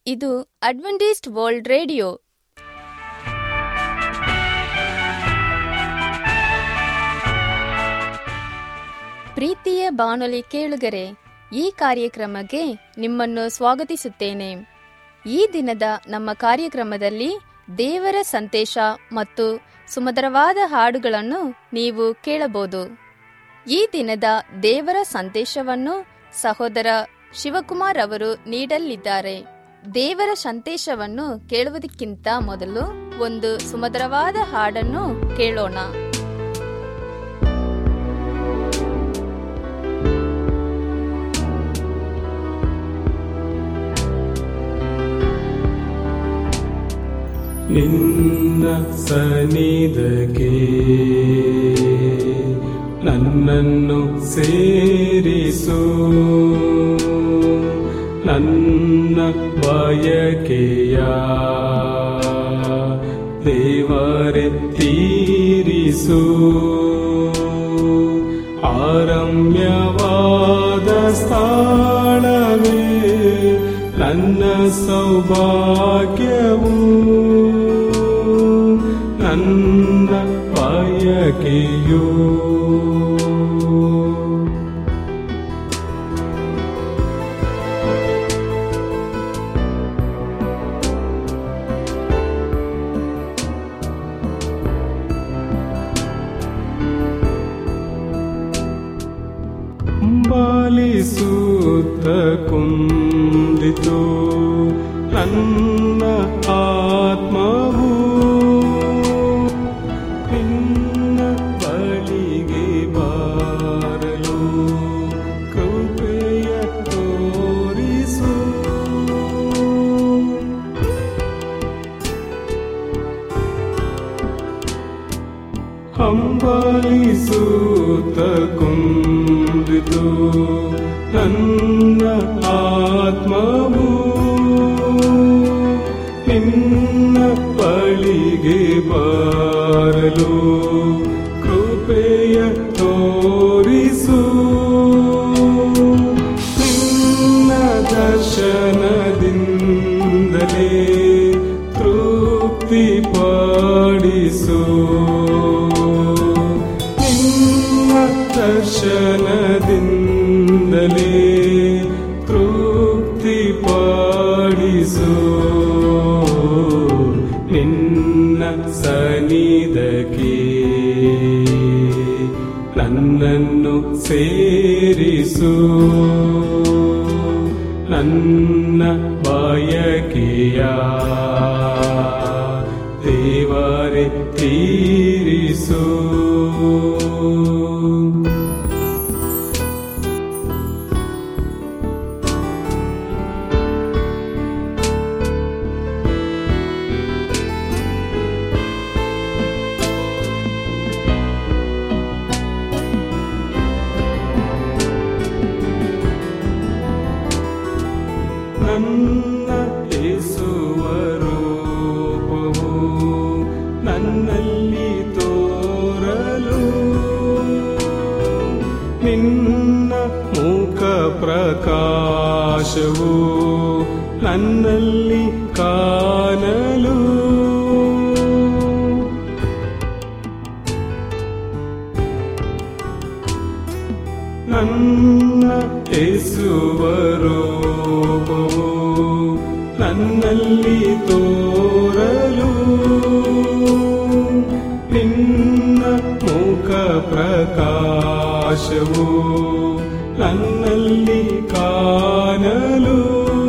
ಇದು Adventist world radio ಪ್ರೀತಿಯ ಬಾನುಲಿ ಕೇಳುಗರೆ ಈ ಕಾರ್ಯಕ್ರಮಕ್ಕೆ ನಿಮ್ಮನ್ನು ಸ್ವಾಗತಿಸುತ್ತೇನೆ ಈ ದಿನದ ನಮ್ಮ ಕಾರ್ಯಕ್ರಮದಲ್ಲಿ ದೇವರ ಸಂದೇಶ ಮತ್ತು ಸುಮಧುರವಾದ ಹಾಡುಗಳನ್ನು ನೀವು ಕೇಳಬಹುದು ಈ ದಿನದ ದೇವರ ಸಂದೇಶವನ್ನು ಸಹೋದರ ಶಿವಕುಮಾರ್ ಅವರು ನೀಡಲಿದ್ದಾರೆ ದೇವರ ಸಂದೇಶವನ್ನು ಕೇಳುವುದಕ್ಕಿಂತ ಮೊದಲು ಒಂದು ಸುಮಧುರವಾದ ಹಾಡನ್ನು ಕೇಳೋಣ ನಿನ್ನ ಸನಿಧಕ್ಕೆ ನನ್ನನ್ನು ಸೇರಿಸು ನನ್ನ ಬಯಕೆಯ ದೇವರೇ ತೀರಿಸು ಆರಮ್ಯವಾದ ಸ್ಥಳವೇ ನನ್ನ ಸೌಭಾಗ್ಯವು ನನ್ನ ಬಯಕೆಯು ಬಾಲಿಸುತ್ತ ಕುಂದಿತು ನನ್ನ ಆತ್ಮವು ನಿನ್ನ ಬಳಿಗೆ ಬಾರಲು ಕೃಪೆಯ ತೋರಿಸು ಹಂಬಲಿಸುತ್ತ ಕುಂದಿತು ನನ್ನ ಆತ್ಮವು ನಿನ್ನ ಬಳಿಗೆ ಬಾರಲು ಕೃಪೆಯ ತೋರಿಸು ನಿನ್ನ ದರ್ಶನದಿಂದಲೇ ತೃಪ್ತಿ ಪಡಿಸು ನಿನ್ನ ದರ್ಶನದಿಂದಲೇ ತೃಪ್ತಿ ಪಡಿಸು ನಿನ್ನ ಸನಿಧಕ್ಕೆ ನನ್ನನ್ನು ಸೇರಿಸು ನನ್ನ ಬಯಕೆಯ ದೇವರೇ ತೀರಿಸು ನನ್ನ ಯೇಸುವರೂಪವು ನನ್ನಲ್ಲಿ ತೋರಲು ನಿನ್ನ ಮುಖ ಪ್ರಕಾಶವು ನನ್ನಲ್ಲಿ ಕಾಣಲು ನನ್ನ ಯೇಸುವರೂಪವು ನನ್ನಲ್ಲಿ ತೋರಲು ನಿನ್ನ ಮುಖ ಪ್ರಕಾಶವು ನನ್ನಲ್ಲಿ ಕಾಣಲು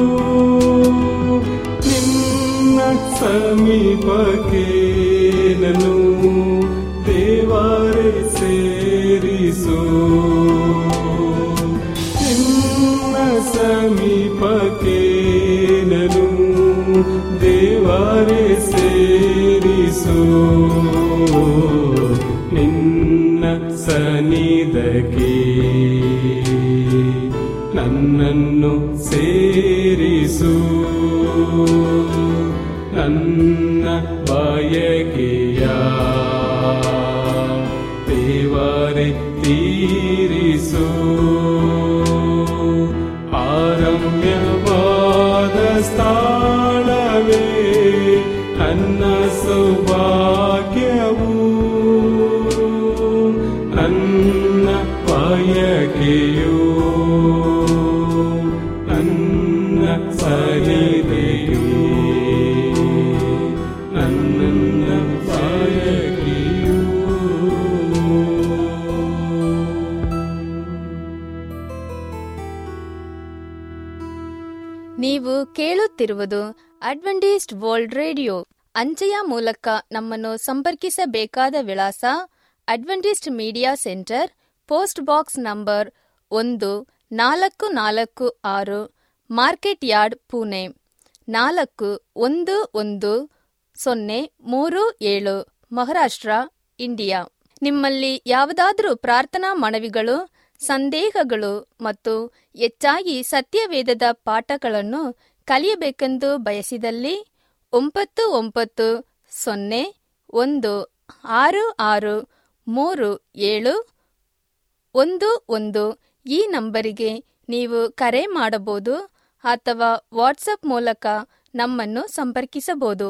ನಿನ್ನ ಸಮೀಪಕ್ಕೆ ನನು ದೇವರೇ ಸೇರಿಸು ನಿನ್ನ ಸಮೀಪಕ್ಕೆ ನನು ದೇವರೇ ಸೇರಿಸು ನಿನ್ನ ಸನಿಧಕ್ಕೆ ನನ್ನನ್ನು ಸೇರಿಸು ನನ್ನ ಬಯಕೆಯ ದೇವರೇ ತೀರಿಸು ಆರಮ್ಯವಾದ ವಾಸದ ಸ್ಥಳವೇ ನನ್ನ ಸೌಭಾಗ್ಯವು ನನ್ನ ಬಯಕೆಯು ನನ್ನ ಸರಿದೆಯು ನನ್ನ ಬಯಕೆಯು ನೀವು ಕೇಳುತ್ತಿರುವುದು ಅಡ್ವೆಂಟಿಸ್ಟ್ ವರ್ಲ್ಡ್ ರೇಡಿಯೋ ಅಂಚೆಯ ಮೂಲಕ ನಮ್ಮನ್ನು ಸಂಪರ್ಕಿಸಬೇಕಾದ ವಿಳಾಸ Adventist media centre post box number ಒಂದು ನಾಲ್ಕು ನಾಲ್ಕು ಆರು ಮಾರ್ಕೆಟ್ ಯಾರ್ಡ್ ಪುಣೆ ನಾಲ್ಕು ಒಂದು ಒಂದು ಸೊನ್ನೆ ಮೂರು ಏಳು ಮಹಾರಾಷ್ಟ್ರ ಇಂಡಿಯಾ ನಿಮ್ಮಲ್ಲಿ ಯಾವುದಾದರೂ ಪ್ರಾರ್ಥನಾ ಮನವಿಗಳು ಸಂದೇಹಗಳು ಮತ್ತು ಹೆಚ್ಚಾಗಿ ಸತ್ಯವೇದದ ಪಾಠಗಳನ್ನು ಕಲಿಯಬೇಕೆಂದು ಬಯಸಿದಲ್ಲಿ ಒಂಬತ್ತು ಒಂಬತ್ತು ಸೊನ್ನೆ ಒಂದು ಆರು ಆರು ಮೂರು ಏಳು ಒಂದು ಒಂದು ಈ ನಂಬರಿಗೆ ನೀವು ಕರೆ ಮಾಡಬಹುದು ಅಥವಾ ವಾಟ್ಸಪ್ ಮೂಲಕ ನಮ್ಮನ್ನು ಸಂಪರ್ಕಿಸಬಹುದು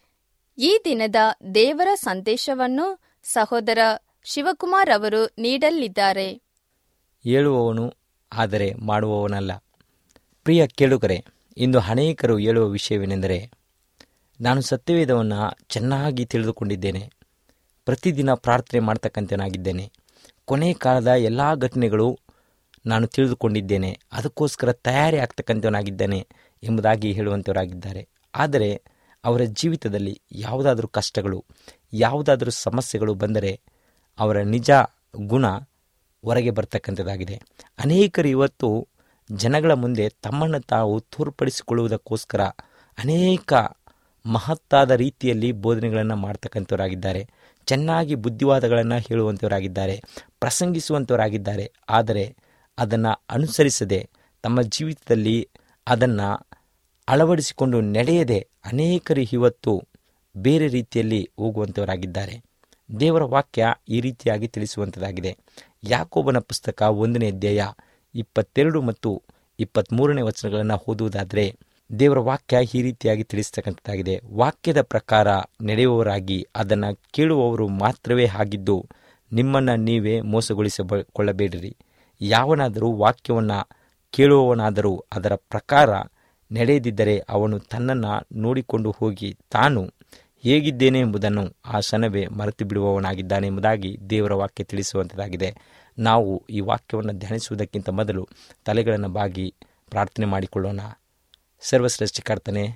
ಈ ದಿನದ ದೇವರ ಸಂದೇಶವನ್ನು ಸಹೋದರ ಶಿವಕುಮಾರ್ ಅವರು ನೀಡಲಿದ್ದಾರೆ ಹೇಳುವವನು ಆದರೆ ಮಾಡುವವನಲ್ಲ ಪ್ರಿಯ ಕೇಳುಗರೆ ಇಂದು ಅನೇಕರು ಹೇಳುವ ವಿಷಯವೇನೆಂದರೆ ನಾನು ಸತ್ಯವೇದವನ್ನು ಚೆನ್ನಾಗಿ ತಿಳಿದುಕೊಂಡಿದ್ದೇನೆ ಪ್ರತಿದಿನ ಪ್ರಾರ್ಥನೆ ಮಾಡ್ತಕ್ಕಂಥನಾಗಿದ್ದೇನೆ ಕೊನೆ ಕಾಲದ ಎಲ್ಲ ಘಟನೆಗಳು ನಾನು ತಿಳಿದುಕೊಂಡಿದ್ದೇನೆ ಅದಕ್ಕೋಸ್ಕರ ತಯಾರಿ ಆಗ್ತಕ್ಕಂಥವನಾಗಿದ್ದೇನೆ ಎಂಬುದಾಗಿ ಹೇಳುವಂಥವರಾಗಿದ್ದಾರೆ ಆದರೆ ಅವರ ಜೀವಿತದಲ್ಲಿ ಯಾವುದಾದ್ರೂ ಕಷ್ಟಗಳು ಯಾವುದಾದ್ರೂ ಸಮಸ್ಯೆಗಳು ಬಂದರೆ ಅವರ ನಿಜ ಗುಣ ಹೊರಗೆ ಬರ್ತಕ್ಕಂಥದ್ದಾಗಿದೆ ಅನೇಕರು ಇವತ್ತು ಜನಗಳ ಮುಂದೆ ತಮ್ಮನ್ನು ತಾವು ತೋರ್ಪಡಿಸಿಕೊಳ್ಳುವುದಕ್ಕೋಸ್ಕರ ಅನೇಕ ಮಹತ್ತಾದ ರೀತಿಯಲ್ಲಿ ಬೋಧನೆಗಳನ್ನು ಮಾಡ್ತಕ್ಕಂಥವರಾಗಿದ್ದಾರೆ ಚೆನ್ನಾಗಿ ಬುದ್ಧಿವಾದಗಳನ್ನು ಹೇಳುವಂಥವರಾಗಿದ್ದಾರೆ ಪ್ರಸಂಗಿಸುವಂಥವರಾಗಿದ್ದಾರೆ ಆದರೆ ಅದನ್ನು ಅನುಸರಿಸದೆ ತಮ್ಮ ಜೀವಿತದಲ್ಲಿ ಅದನ್ನು ಅಳವಡಿಸಿಕೊಂಡು ನಡೆಯದೆ ಅನೇಕರು ಇವತ್ತು ಬೇರೆ ರೀತಿಯಲ್ಲಿ ಹೋಗುವಂಥವರಾಗಿದ್ದಾರೆ ದೇವರ ವಾಕ್ಯ ಈ ರೀತಿಯಾಗಿ ತಿಳಿಸುವಂಥದ್ದಾಗಿದೆ ಯಾಕೋಬನ ಪುಸ್ತಕ ಒಂದನೇ ಅಧ್ಯಾಯ ಇಪ್ಪತ್ತೆರಡು ಮತ್ತು ಇಪ್ಪತ್ತ್ಮೂರನೇ ವಚನಗಳನ್ನು ಓದುವುದಾದರೆ ದೇವರ ವಾಕ್ಯ ಈ ರೀತಿಯಾಗಿ ತಿಳಿಸ್ತಕ್ಕಂಥದ್ದಾಗಿದೆ ವಾಕ್ಯದ ಪ್ರಕಾರ ನಡೆಯುವವರಾಗಿ ಅದನ್ನು ಕೇಳುವವರು ಮಾತ್ರವೇ ಆಗಿದ್ದು ನಿಮ್ಮನ್ನು ನೀವೇ ಮೋಸಗೊಳಿಸಿಕೊಳ್ಳಬೇಡಿರಿ ಯಾವನಾದರೂ ವಾಕ್ಯವನ್ನು ಕೇಳುವವನಾದರೂ ಅದರ ಪ್ರಕಾರ ನಡೆಯದಿದ್ದರೆ ಅವನು ತನ್ನನ್ನು ನೋಡಿಕೊಂಡು ಹೋಗಿ ತಾನು ಹೇಗಿದ್ದೇನೆ ಎಂಬುದನ್ನು ಆ ಕ್ಷಣವೇ ಮರೆತು ಬಿಡುವವನಾಗಿದ್ದಾನೆ ಎಂಬುದಾಗಿ ದೇವರ ವಾಕ್ಯ ತಿಳಿಸುವಂಥದ್ದಾಗಿದೆ ನಾವು ಈ ವಾಕ್ಯವನ್ನು ಧ್ಯಾನಿಸುವುದಕ್ಕಿಂತ ಮೊದಲು ತಲೆಗಳನ್ನು ಬಾಗಿ ಪ್ರಾರ್ಥನೆ ಮಾಡಿಕೊಳ್ಳೋಣ ಸರ್ವಶ್ರೇಷ್ಠಕರ್ತನೆ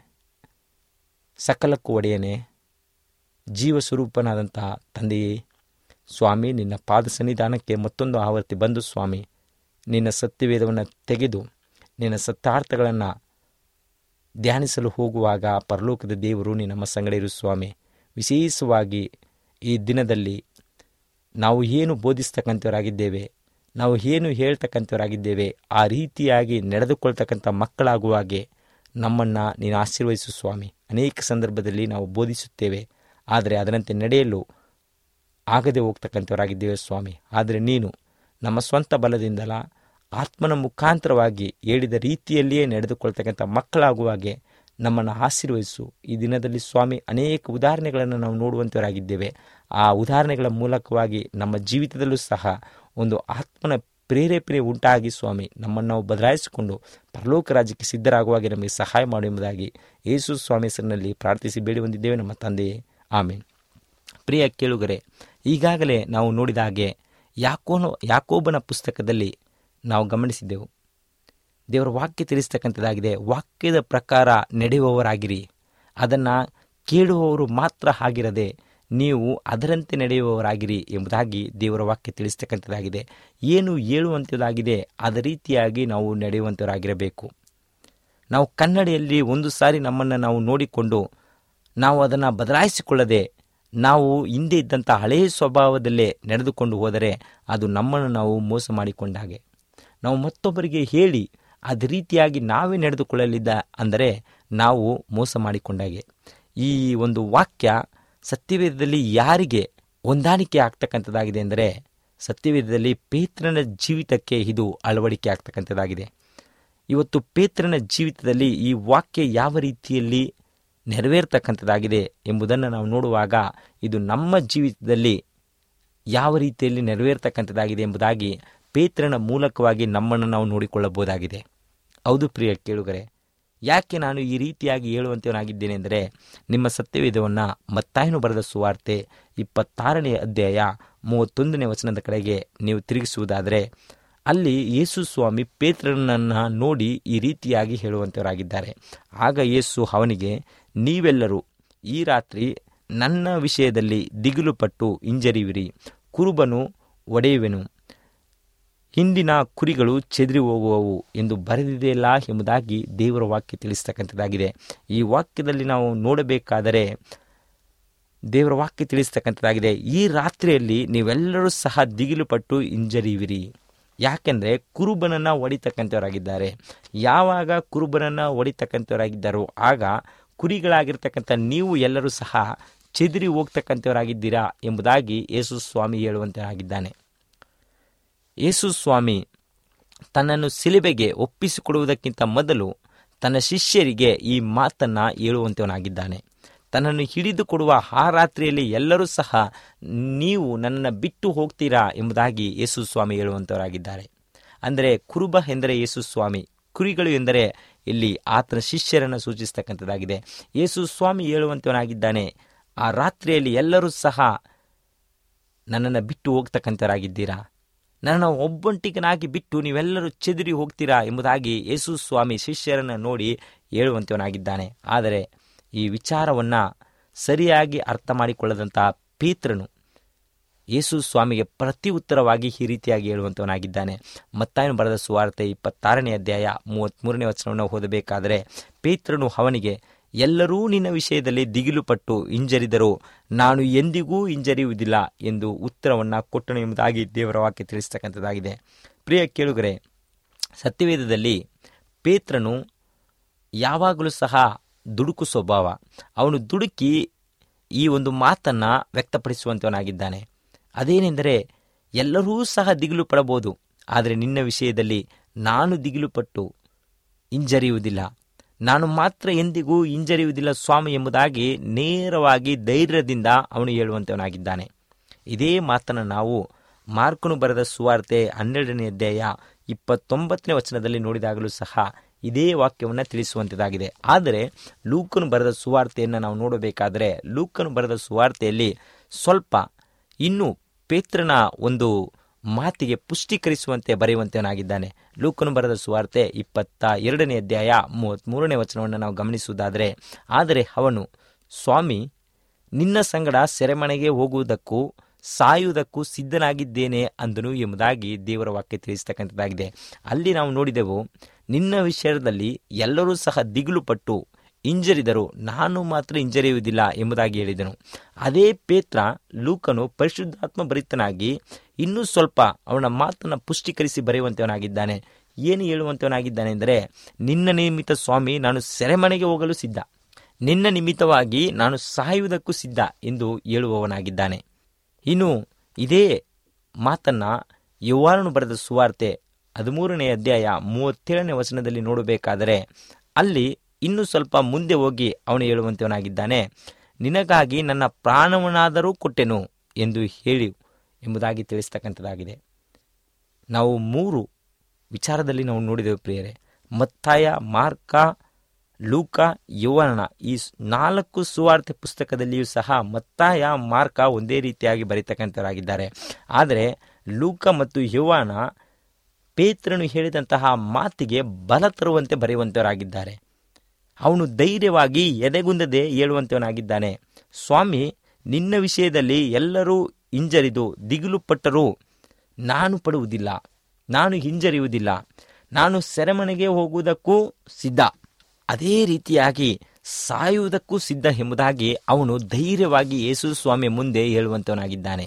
ಸಕಲಕ್ಕೂ ಒಡೆಯನೆ ಜೀವ ಸ್ವರೂಪನಾದಂತಹ ತಂದೆಯೇ ಸ್ವಾಮಿ ನಿನ್ನ ಪಾದ ಸನ್ನಿಧಾನಕ್ಕೆ ಮತ್ತೊಂದು ಆವರ್ತಿ ಬಂದು ಸ್ವಾಮಿ ನಿನ್ನ ಸತ್ಯವೇದವನ್ನು ತೆಗೆದು ನಿನ್ನ ಸತ್ತಾರ್ಥಗಳನ್ನು ಧ್ಯಾನಿಸಲು ಹೋಗುವಾಗ ಪರಲೋಕದ ದೇವರು ನೀ ನಮ್ಮ ಸಂಗಡ ಇರು ಸ್ವಾಮಿ ವಿಶೇಷವಾಗಿ ಈ ದಿನದಲ್ಲಿ ನಾವು ಏನು ಬೋಧಿಸ್ತಕ್ಕಂಥವರಾಗಿದ್ದೇವೆ ನಾವು ಏನು ಹೇಳ್ತಕ್ಕಂಥವರಾಗಿದ್ದೇವೆ ಆ ರೀತಿಯಾಗಿ ನಡೆದುಕೊಳ್ತಕ್ಕಂಥ ಮಕ್ಕಳಾಗುವಾಗೆ ನಮ್ಮನ್ನು ನೀನು ಆಶೀರ್ವದಿಸು ಸ್ವಾಮಿ ಅನೇಕ ಸಂದರ್ಭದಲ್ಲಿ ನಾವು ಬೋಧಿಸುತ್ತೇವೆ ಆದರೆ ಅದರಂತೆ ನಡೆಯಲು ಆಗದೆ ಹೋಗ್ತಕ್ಕಂಥವರಾಗಿದ್ದೇವೆ ಸ್ವಾಮಿ ಆದರೆ ನೀನು ನಮ್ಮ ಸ್ವಂತ ಬಲದಿಂದಲ ಆತ್ಮನ ಮುಖಾಂತರವಾಗಿ ಹೇಳಿದ ರೀತಿಯಲ್ಲಿಯೇ ನಡೆದುಕೊಳ್ತಕ್ಕಂಥ ಮಕ್ಕಳಾಗುವಾಗೆ ನಮ್ಮನ್ನು ಆಶೀರ್ವದಿಸು ಈ ದಿನದಲ್ಲಿ ಸ್ವಾಮಿ ಅನೇಕ ಉದಾಹರಣೆಗಳನ್ನು ನಾವು ನೋಡುವಂಥವರಾಗಿದ್ದೇವೆ ಆ ಉದಾಹರಣೆಗಳ ಮೂಲಕವಾಗಿ ನಮ್ಮ ಜೀವಿತದಲ್ಲೂ ಸಹ ಒಂದು ಆತ್ಮನ ಪ್ರೇರೇಪಣೆ ಉಂಟಾಗಿ ಸ್ವಾಮಿ ನಮ್ಮನ್ನು ನಾವು ಬದಲಾಯಿಸಿಕೊಂಡು ಪರಲೋಕ ರಾಜ್ಯಕ್ಕೆ ಸಿದ್ಧರಾಗುವಾಗೆ ನಮಗೆ ಸಹಾಯ ಮಾಡು ಎಂಬುದಾಗಿ ಯೇಸು ಸ್ವಾಮಿ ಹೆಸರಿನಲ್ಲಿ ಪ್ರಾರ್ಥಿಸಿ ಬೇಡಿ ಹೊಂದಿದ್ದೇವೆ ನಮ್ಮ ತಂದೆಯೇ ಆಮೇನ್ ಪ್ರಿಯ ಕೇಳುಗರೆ ಈಗಾಗಲೇ ನಾವು ನೋಡಿದ ಹಾಗೆ ಯಾಕೋನು ಯಾಕೋಬನ ಪುಸ್ತಕದಲ್ಲಿ ನಾವು ಗಮನಿಸಿದ್ದೆವು ದೇವರ ವಾಕ್ಯ ತಿಳಿಸ್ತಕ್ಕಂಥದ್ದಾಗಿದೆ ವಾಕ್ಯದ ಪ್ರಕಾರ ನಡೆಯುವವರಾಗಿರಿ ಅದನ್ನು ಕೇಳುವವರು ಮಾತ್ರ ಆಗಿರದೆ ನೀವು ಅದರಂತೆ ನಡೆಯುವವರಾಗಿರಿ ಎಂಬುದಾಗಿ ದೇವರ ವಾಕ್ಯ ತಿಳಿಸ್ತಕ್ಕಂಥದ್ದಾಗಿದೆ ಏನು ಹೇಳುವಂಥದ್ದಾಗಿದೆ ಅದ ರೀತಿಯಾಗಿ ನಾವು ನಡೆಯುವಂಥವರಾಗಿರಬೇಕು ನಾವು ಕನ್ನಡಿಯಲ್ಲಿ ಒಂದು ಸಾರಿ ನಮ್ಮನ್ನು ನಾವು ನೋಡಿಕೊಂಡು ನಾವು ಅದನ್ನು ಬದಲಾಯಿಸಿಕೊಳ್ಳದೆ ನಾವು ಹಿಂದೆ ಇದ್ದಂಥ ಹಳೆಯ ಸ್ವಭಾವದಲ್ಲೇ ನಡೆದುಕೊಂಡು ಹೋದರೆ ಅದು ನಮ್ಮನ್ನು ನಾವು ಮೋಸ ಮಾಡಿಕೊಂಡ ಹಾಗೆ ನಾವು ಮತ್ತೊಬ್ಬರಿಗೆ ಹೇಳಿ ಅದ ರೀತಿಯಾಗಿ ನಾವೇ ನಡೆದುಕೊಳ್ಳಲಿದ್ದ ಅಂದರೆ ನಾವು ಮೋಸ ಮಾಡಿಕೊಂಡಾಗೆ ಈ ಒಂದು ವಾಕ್ಯ ಸತ್ಯವೇದದಲ್ಲಿ ಯಾರಿಗೆ ಹೊಂದಾಣಿಕೆ ಆಗ್ತಕ್ಕಂಥದ್ದಾಗಿದೆ ಅಂದರೆ ಸತ್ಯವೇದದಲ್ಲಿ ಪೇತ್ರನ ಜೀವಿತಕ್ಕೆ ಇದು ಅಳವಡಿಕೆ ಆಗ್ತಕ್ಕಂಥದ್ದಾಗಿದೆ ಇವತ್ತು ಪೇತ್ರನ ಜೀವಿತದಲ್ಲಿ ಈ ವಾಕ್ಯ ಯಾವ ರೀತಿಯಲ್ಲಿ ನೆರವೇರ್ತಕ್ಕಂಥದ್ದಾಗಿದೆ ಎಂಬುದನ್ನು ನಾವು ನೋಡುವಾಗ ಇದು ನಮ್ಮ ಜೀವಿತದಲ್ಲಿ ಯಾವ ರೀತಿಯಲ್ಲಿ ನೆರವೇರ್ತಕ್ಕಂಥದ್ದಾಗಿದೆ ಎಂಬುದಾಗಿ ಪೇತ್ರನ ಮೂಲಕವಾಗಿ ನಮ್ಮನ್ನು ನಾವು ನೋಡಿಕೊಳ್ಳಬಹುದಾಗಿದೆ ಹೌದು ಪ್ರಿಯ ಕೇಳುಗರೆ ಯಾಕೆ ನಾನು ಈ ರೀತಿಯಾಗಿ ಹೇಳುವಂತವನಾಗಿದ್ದೇನೆ ಅಂದರೆ ನಿಮ್ಮ ಸತ್ಯವೇದವನ್ನು ಮತ್ತಾಯನು ಬರೆದ ಸುವಾರ್ತೆ ಇಪ್ಪತ್ತಾರನೇ ಅಧ್ಯಾಯ ಮೂವತ್ತೊಂದನೇ ವಚನದ ಕಡೆಗೆ ನೀವು ತಿರುಗಿಸುವುದಾದರೆ ಅಲ್ಲಿ ಯೇಸು ಸ್ವಾಮಿ ಪೇತ್ರನನ್ನು ನೋಡಿ ಈ ರೀತಿಯಾಗಿ ಹೇಳುವಂಥವರಾಗಿದ್ದಾರೆ ಆಗ ಯೇಸು ಅವನಿಗೆ ನೀವೆಲ್ಲರೂ ಈ ರಾತ್ರಿ ನನ್ನ ವಿಷಯದಲ್ಲಿ ದಿಗಿಲು ಪಟ್ಟು ಹಿಂಜರಿವಿರಿ ಕುರುಬನು ಒಡೆಯುವೆನು ಹಿಂದಿನ ಕುರಿಗಳು ಚೆದರಿ ಹೋಗುವವು ಎಂದು ಬರೆದಿದೆಯಲ್ಲ ಎಂಬುದಾಗಿ ದೇವರ ವಾಕ್ಯ ತಿಳಿಸ್ತಕ್ಕಂಥದ್ದಾಗಿದೆ ಈ ವಾಕ್ಯದಲ್ಲಿ ನಾವು ನೋಡಬೇಕಾದರೆ ದೇವರ ವಾಕ್ಯ ತಿಳಿಸ್ತಕ್ಕಂಥದ್ದಾಗಿದೆ ಈ ರಾತ್ರಿಯಲ್ಲಿ ನೀವೆಲ್ಲರೂ ಸಹ ದಿಗಿಲು ಪಟ್ಟು ಹಿಂಜರಿಯುವಿರಿ ಯಾಕೆಂದರೆ ಕುರುಬನನ್ನು ಹೊಡಿತಕ್ಕಂಥವರಾಗಿದ್ದಾರೆ ಯಾವಾಗ ಕುರುಬನನ್ನು ಹೊಡಿತಕ್ಕಂಥವರಾಗಿದ್ದಾರೋ ಆಗ ಕುರಿಗಳಾಗಿರ್ತಕ್ಕಂಥ ನೀವು ಎಲ್ಲರೂ ಸಹ ಚೆದರಿ ಹೋಗ್ತಕ್ಕಂಥವರಾಗಿದ್ದೀರಾ ಎಂಬುದಾಗಿ ಯೇಸು ಸ್ವಾಮಿ ಹೇಳುವಂತನಾಗಿದ್ದಾನೆ ಯೇಸು ಸ್ವಾಮಿ ತನ್ನನ್ನು ಸಿಲುಬೆಗೆ ಒಪ್ಪಿಸಿಕೊಡುವುದಕ್ಕಿಂತ ಮೊದಲು ತನ್ನ ಶಿಷ್ಯರಿಗೆ ಈ ಮಾತನ್ನು ಹೇಳುವಂತವನಾಗಿದ್ದಾನೆ ತನ್ನನ್ನು ಹಿಡಿದುಕೊಡುವ ಆ ರಾತ್ರಿಯಲ್ಲಿ ಎಲ್ಲರೂ ಸಹ ನೀವು ನನ್ನನ್ನು ಬಿಟ್ಟು ಹೋಗ್ತೀರಾ ಎಂಬುದಾಗಿ ಯೇಸು ಸ್ವಾಮಿ ಹೇಳುವಂಥವರಾಗಿದ್ದಾರೆ ಅಂದರೆ ಕುರುಬ ಎಂದರೆ ಯೇಸು ಸ್ವಾಮಿ ಕುರಿಗಳು ಎಂದರೆ ಇಲ್ಲಿ ಆತನ ಶಿಷ್ಯರನ್ನು ಸೂಚಿಸ್ತಕ್ಕಂಥದ್ದಾಗಿದೆ ಯೇಸು ಸ್ವಾಮಿ ಹೇಳುವಂಥವನಾಗಿದ್ದಾನೆ ಆ ರಾತ್ರಿಯಲ್ಲಿ ಎಲ್ಲರೂ ಸಹ ನನ್ನನ್ನು ಬಿಟ್ಟು ಹೋಗ್ತಕ್ಕಂಥವರಾಗಿದ್ದೀರಾ ನನ್ನನ್ನು ಒಬ್ಬೊಂಟಿಗನಾಗಿ ಬಿಟ್ಟು ನೀವೆಲ್ಲರೂ ಚೆದರಿ ಹೋಗ್ತೀರಾ ಎಂಬುದಾಗಿ ಯೇಸು ಸ್ವಾಮಿ ಶಿಷ್ಯರನ್ನು ನೋಡಿ ಹೇಳುವಂತವನಾಗಿದ್ದಾನೆ ಆದರೆ ಈ ವಿಚಾರವನ್ನು ಸರಿಯಾಗಿ ಅರ್ಥ ಮಾಡಿಕೊಳ್ಳದಂತಹ ಪೀತ್ರನು ಯೇಸು ಸ್ವಾಮಿಗೆ ಪ್ರತಿ ಉತ್ತರವಾಗಿ ಈ ರೀತಿಯಾಗಿ ಹೇಳುವಂತವನಾಗಿದ್ದಾನೆ ಮತ್ತಾಯನು ಬರೆದ ಸುವಾರ್ತೆ ಇಪ್ಪತ್ತಾರನೇ ಅಧ್ಯಾಯ ಮೂವತ್ತ್ಮೂರನೇ ವಚನವನ್ನು ಓದಬೇಕಾದರೆ ಪೇತ್ರನು ಅವನಿಗೆ ಎಲ್ಲರೂ ನಿನ್ನ ವಿಷಯದಲ್ಲಿ ದಿಗಿಲು ಪಟ್ಟು ಹಿಂಜರಿದರೂ ನಾನು ಎಂದಿಗೂ ಹಿಂಜರಿಯುವುದಿಲ್ಲ ಎಂದು ಉತ್ತರವನ್ನು ಕೊಟ್ಟನು ಎಂಬುದಾಗಿ ದೇವರ ವಾಕ್ಯ ತಿಳಿಸ್ತಕ್ಕಂಥದ್ದಾಗಿದೆ ಪ್ರಿಯ ಕೇಳುಗರೆ ಸತ್ಯವೇದದಲ್ಲಿ ಪೇತ್ರನು ಯಾವಾಗಲೂ ಸಹ ದುಡುಕು ಸ್ವಭಾವ ಅವನು ದುಡುಕಿ ಈ ಒಂದು ಮಾತನ್ನು ವ್ಯಕ್ತಪಡಿಸುವಂತವನಾಗಿದ್ದಾನೆ ಅದೇನೆಂದರೆ ಎಲ್ಲರೂ ಸಹ ದಿಗಿಲು ಪಡಬಹುದು ಆದರೆ ನಿನ್ನ ವಿಷಯದಲ್ಲಿ ನಾನು ದಿಗಿಲು ಪಟ್ಟು ಹಿಂಜರಿಯುವುದಿಲ್ಲ ನಾನು ಮಾತ್ರ ಎಂದಿಗೂ ಹಿಂಜರಿಯುವುದಿಲ್ಲ ಸ್ವಾಮಿ ಎಂಬುದಾಗಿ ನೇರವಾಗಿ ಧೈರ್ಯದಿಂದ ಅವನು ಹೇಳುವಂತವನಾಗಿದ್ದಾನೆ ಇದೇ ಮಾತನ್ನು ನಾವು ಮಾರ್ಕನು ಬರೆದ ಸುವಾರ್ತೆ ಹನ್ನೆರಡನೇ ಅಧ್ಯಾಯ ಇಪ್ಪತ್ತೊಂಬತ್ತನೇ ವಚನದಲ್ಲಿ ನೋಡಿದಾಗಲೂ ಸಹ ಇದೇ ವಾಕ್ಯವನ್ನು ತಿಳಿಸುವಂಥದ್ದಾಗಿದೆ ಆದರೆ ಲೂಕನು ಬರೆದ ಸುವಾರ್ತೆಯನ್ನು ನಾವು ನೋಡಬೇಕಾದರೆ ಲೂಕನು ಬರೆದ ಸುವಾರ್ತೆಯಲ್ಲಿ ಸ್ವಲ್ಪ ಇನ್ನೂ ಪೇತ್ರನ ಒಂದು ಮಾತಿಗೆ ಪುಷ್ಟೀಕರಿಸುವಂತೆ ಬರೆಯುವಂತವನಾಗಿದ್ದಾನೆ ಲೂಕನು ಬರೆದ ಸುವಾರ್ತೆ ಇಪ್ಪತ್ತ ಎರಡನೇ ಅಧ್ಯಾಯ ಮೂವತ್ತ್ಮೂರನೇ ವಚನವನ್ನು ನಾವು ಗಮನಿಸುವುದಾದರೆ ಆದರೆ ಅವನು ಸ್ವಾಮಿ ನಿನ್ನ ಸಂಗಡ ಸೆರೆಮನೆಗೆ ಹೋಗುವುದಕ್ಕೂ ಸಾಯುವುದಕ್ಕೂ ಸಿದ್ಧನಾಗಿದ್ದೇನೆ ಅಂದನು ಎಂಬುದಾಗಿ ದೇವರ ವಾಕ್ಯ ತಿಳಿಸ್ತಕ್ಕಂಥದ್ದಾಗಿದೆ ಅಲ್ಲಿ ನಾವು ನೋಡಿದೆವು ನಿನ್ನ ವಿಷಯದಲ್ಲಿ ಎಲ್ಲರೂ ಸಹ ದಿಗಿಲು ಪಟ್ಟು ಹಿಂಜರಿದರು ನಾನು ಮಾತ್ರ ಹಿಂಜರಿಯುವುದಿಲ್ಲ ಎಂಬುದಾಗಿ ಹೇಳಿದನು ಅದೇ ಪೇತ್ರ ಲೂಕನು ಪರಿಶುದ್ಧಾತ್ಮ ಭರಿತನಾಗಿ ಇನ್ನೂ ಸ್ವಲ್ಪ ಅವನ ಮಾತನ್ನು ಪುಷ್ಟೀಕರಿಸಿ ಬರೆಯುವಂತವನಾಗಿದ್ದಾನೆ ಏನು ಹೇಳುವಂತವನಾಗಿದ್ದಾನೆ ಎಂದರೆ ನಿನ್ನ ನಿಮಿತ್ತ ಸ್ವಾಮಿ ನಾನು ಸೆರೆಮನೆಗೆ ಹೋಗಲು ಸಿದ್ಧ ನಿನ್ನ ನಿಮಿತ್ತವಾಗಿ ನಾನು ಸಾಯುವುದಕ್ಕೂ ಸಿದ್ಧ ಎಂದು ಹೇಳುವವನಾಗಿದ್ದಾನೆ ಇನ್ನು ಇದೇ ಮಾತನ್ನ ಯೌವಾನನು ಬರೆದ ಸುವಾರ್ತೆ ಹದಿಮೂರನೇ ಅಧ್ಯಾಯ ಮೂವತ್ತೇಳನೇ ವಚನದಲ್ಲಿ ನೋಡಬೇಕಾದರೆ ಅಲ್ಲಿ ಇನ್ನೂ ಸ್ವಲ್ಪ ಮುಂದೆ ಹೋಗಿ ಅವನು ಹೇಳುವಂತವನಾಗಿದ್ದಾನೆ ನಿನಗಾಗಿ ನನ್ನ ಪ್ರಾಣವನ್ನಾದರೂ ಕೊಟ್ಟೆನು ಎಂದು ಹೇಳಿ ಎಂಬುದಾಗಿ ತಿಳಿಸ್ತಕ್ಕಂಥದ್ದಾಗಿದೆ ನಾವು ಮೂರು ವಿಚಾರದಲ್ಲಿ ನಾವು ನೋಡಿದೆವು ಪ್ರಿಯರೇ ಮತ್ತಾಯ ಮಾರ್ಕ ಲೂಕ ಯುವನ ಈ ನಾಲ್ಕು ಸುವಾರ್ತೆ ಪುಸ್ತಕದಲ್ಲಿಯೂ ಸಹ ಮತ್ತಾಯ ಮಾರ್ಕ ಒಂದೇ ರೀತಿಯಾಗಿ ಬರೀತಕ್ಕಂಥವರಾಗಿದ್ದಾರೆ ಆದರೆ ಲೂಕ ಮತ್ತು ಯುವನ ಪೇತ್ರನು ಹೇಳಿದಂತಹ ಮಾತಿಗೆ ಬಲ ತರುವಂತೆ ಬರೆಯುವಂತವರಾಗಿದ್ದಾರೆ ಅವನು ಧೈರ್ಯವಾಗಿ ಎದೆಗುಂದದೆ ಹೇಳುವಂತವನಾಗಿದ್ದಾನೆ ಸ್ವಾಮಿ ನಿನ್ನ ವಿಷಯದಲ್ಲಿ ಎಲ್ಲರೂ ಹಿಂಜರಿದು ದಿಗಿಲು ಪಟ್ಟರೂ ನಾನು ಪಡುವುದಿಲ್ಲ ನಾನು ಹಿಂಜರಿಯುವುದಿಲ್ಲ ನಾನು ಸೆರೆಮನೆಗೆ ಹೋಗುವುದಕ್ಕೂ ಸಿದ್ಧ ಅದೇ ರೀತಿಯಾಗಿ ಸಾಯುವುದಕ್ಕೂ ಸಿದ್ಧ ಎಂಬುದಾಗಿ ಅವನು ಧೈರ್ಯವಾಗಿ ಯೇಸು ಸ್ವಾಮಿಯ ಮುಂದೆ ಹೇಳುವಂತವನಾಗಿದ್ದಾನೆ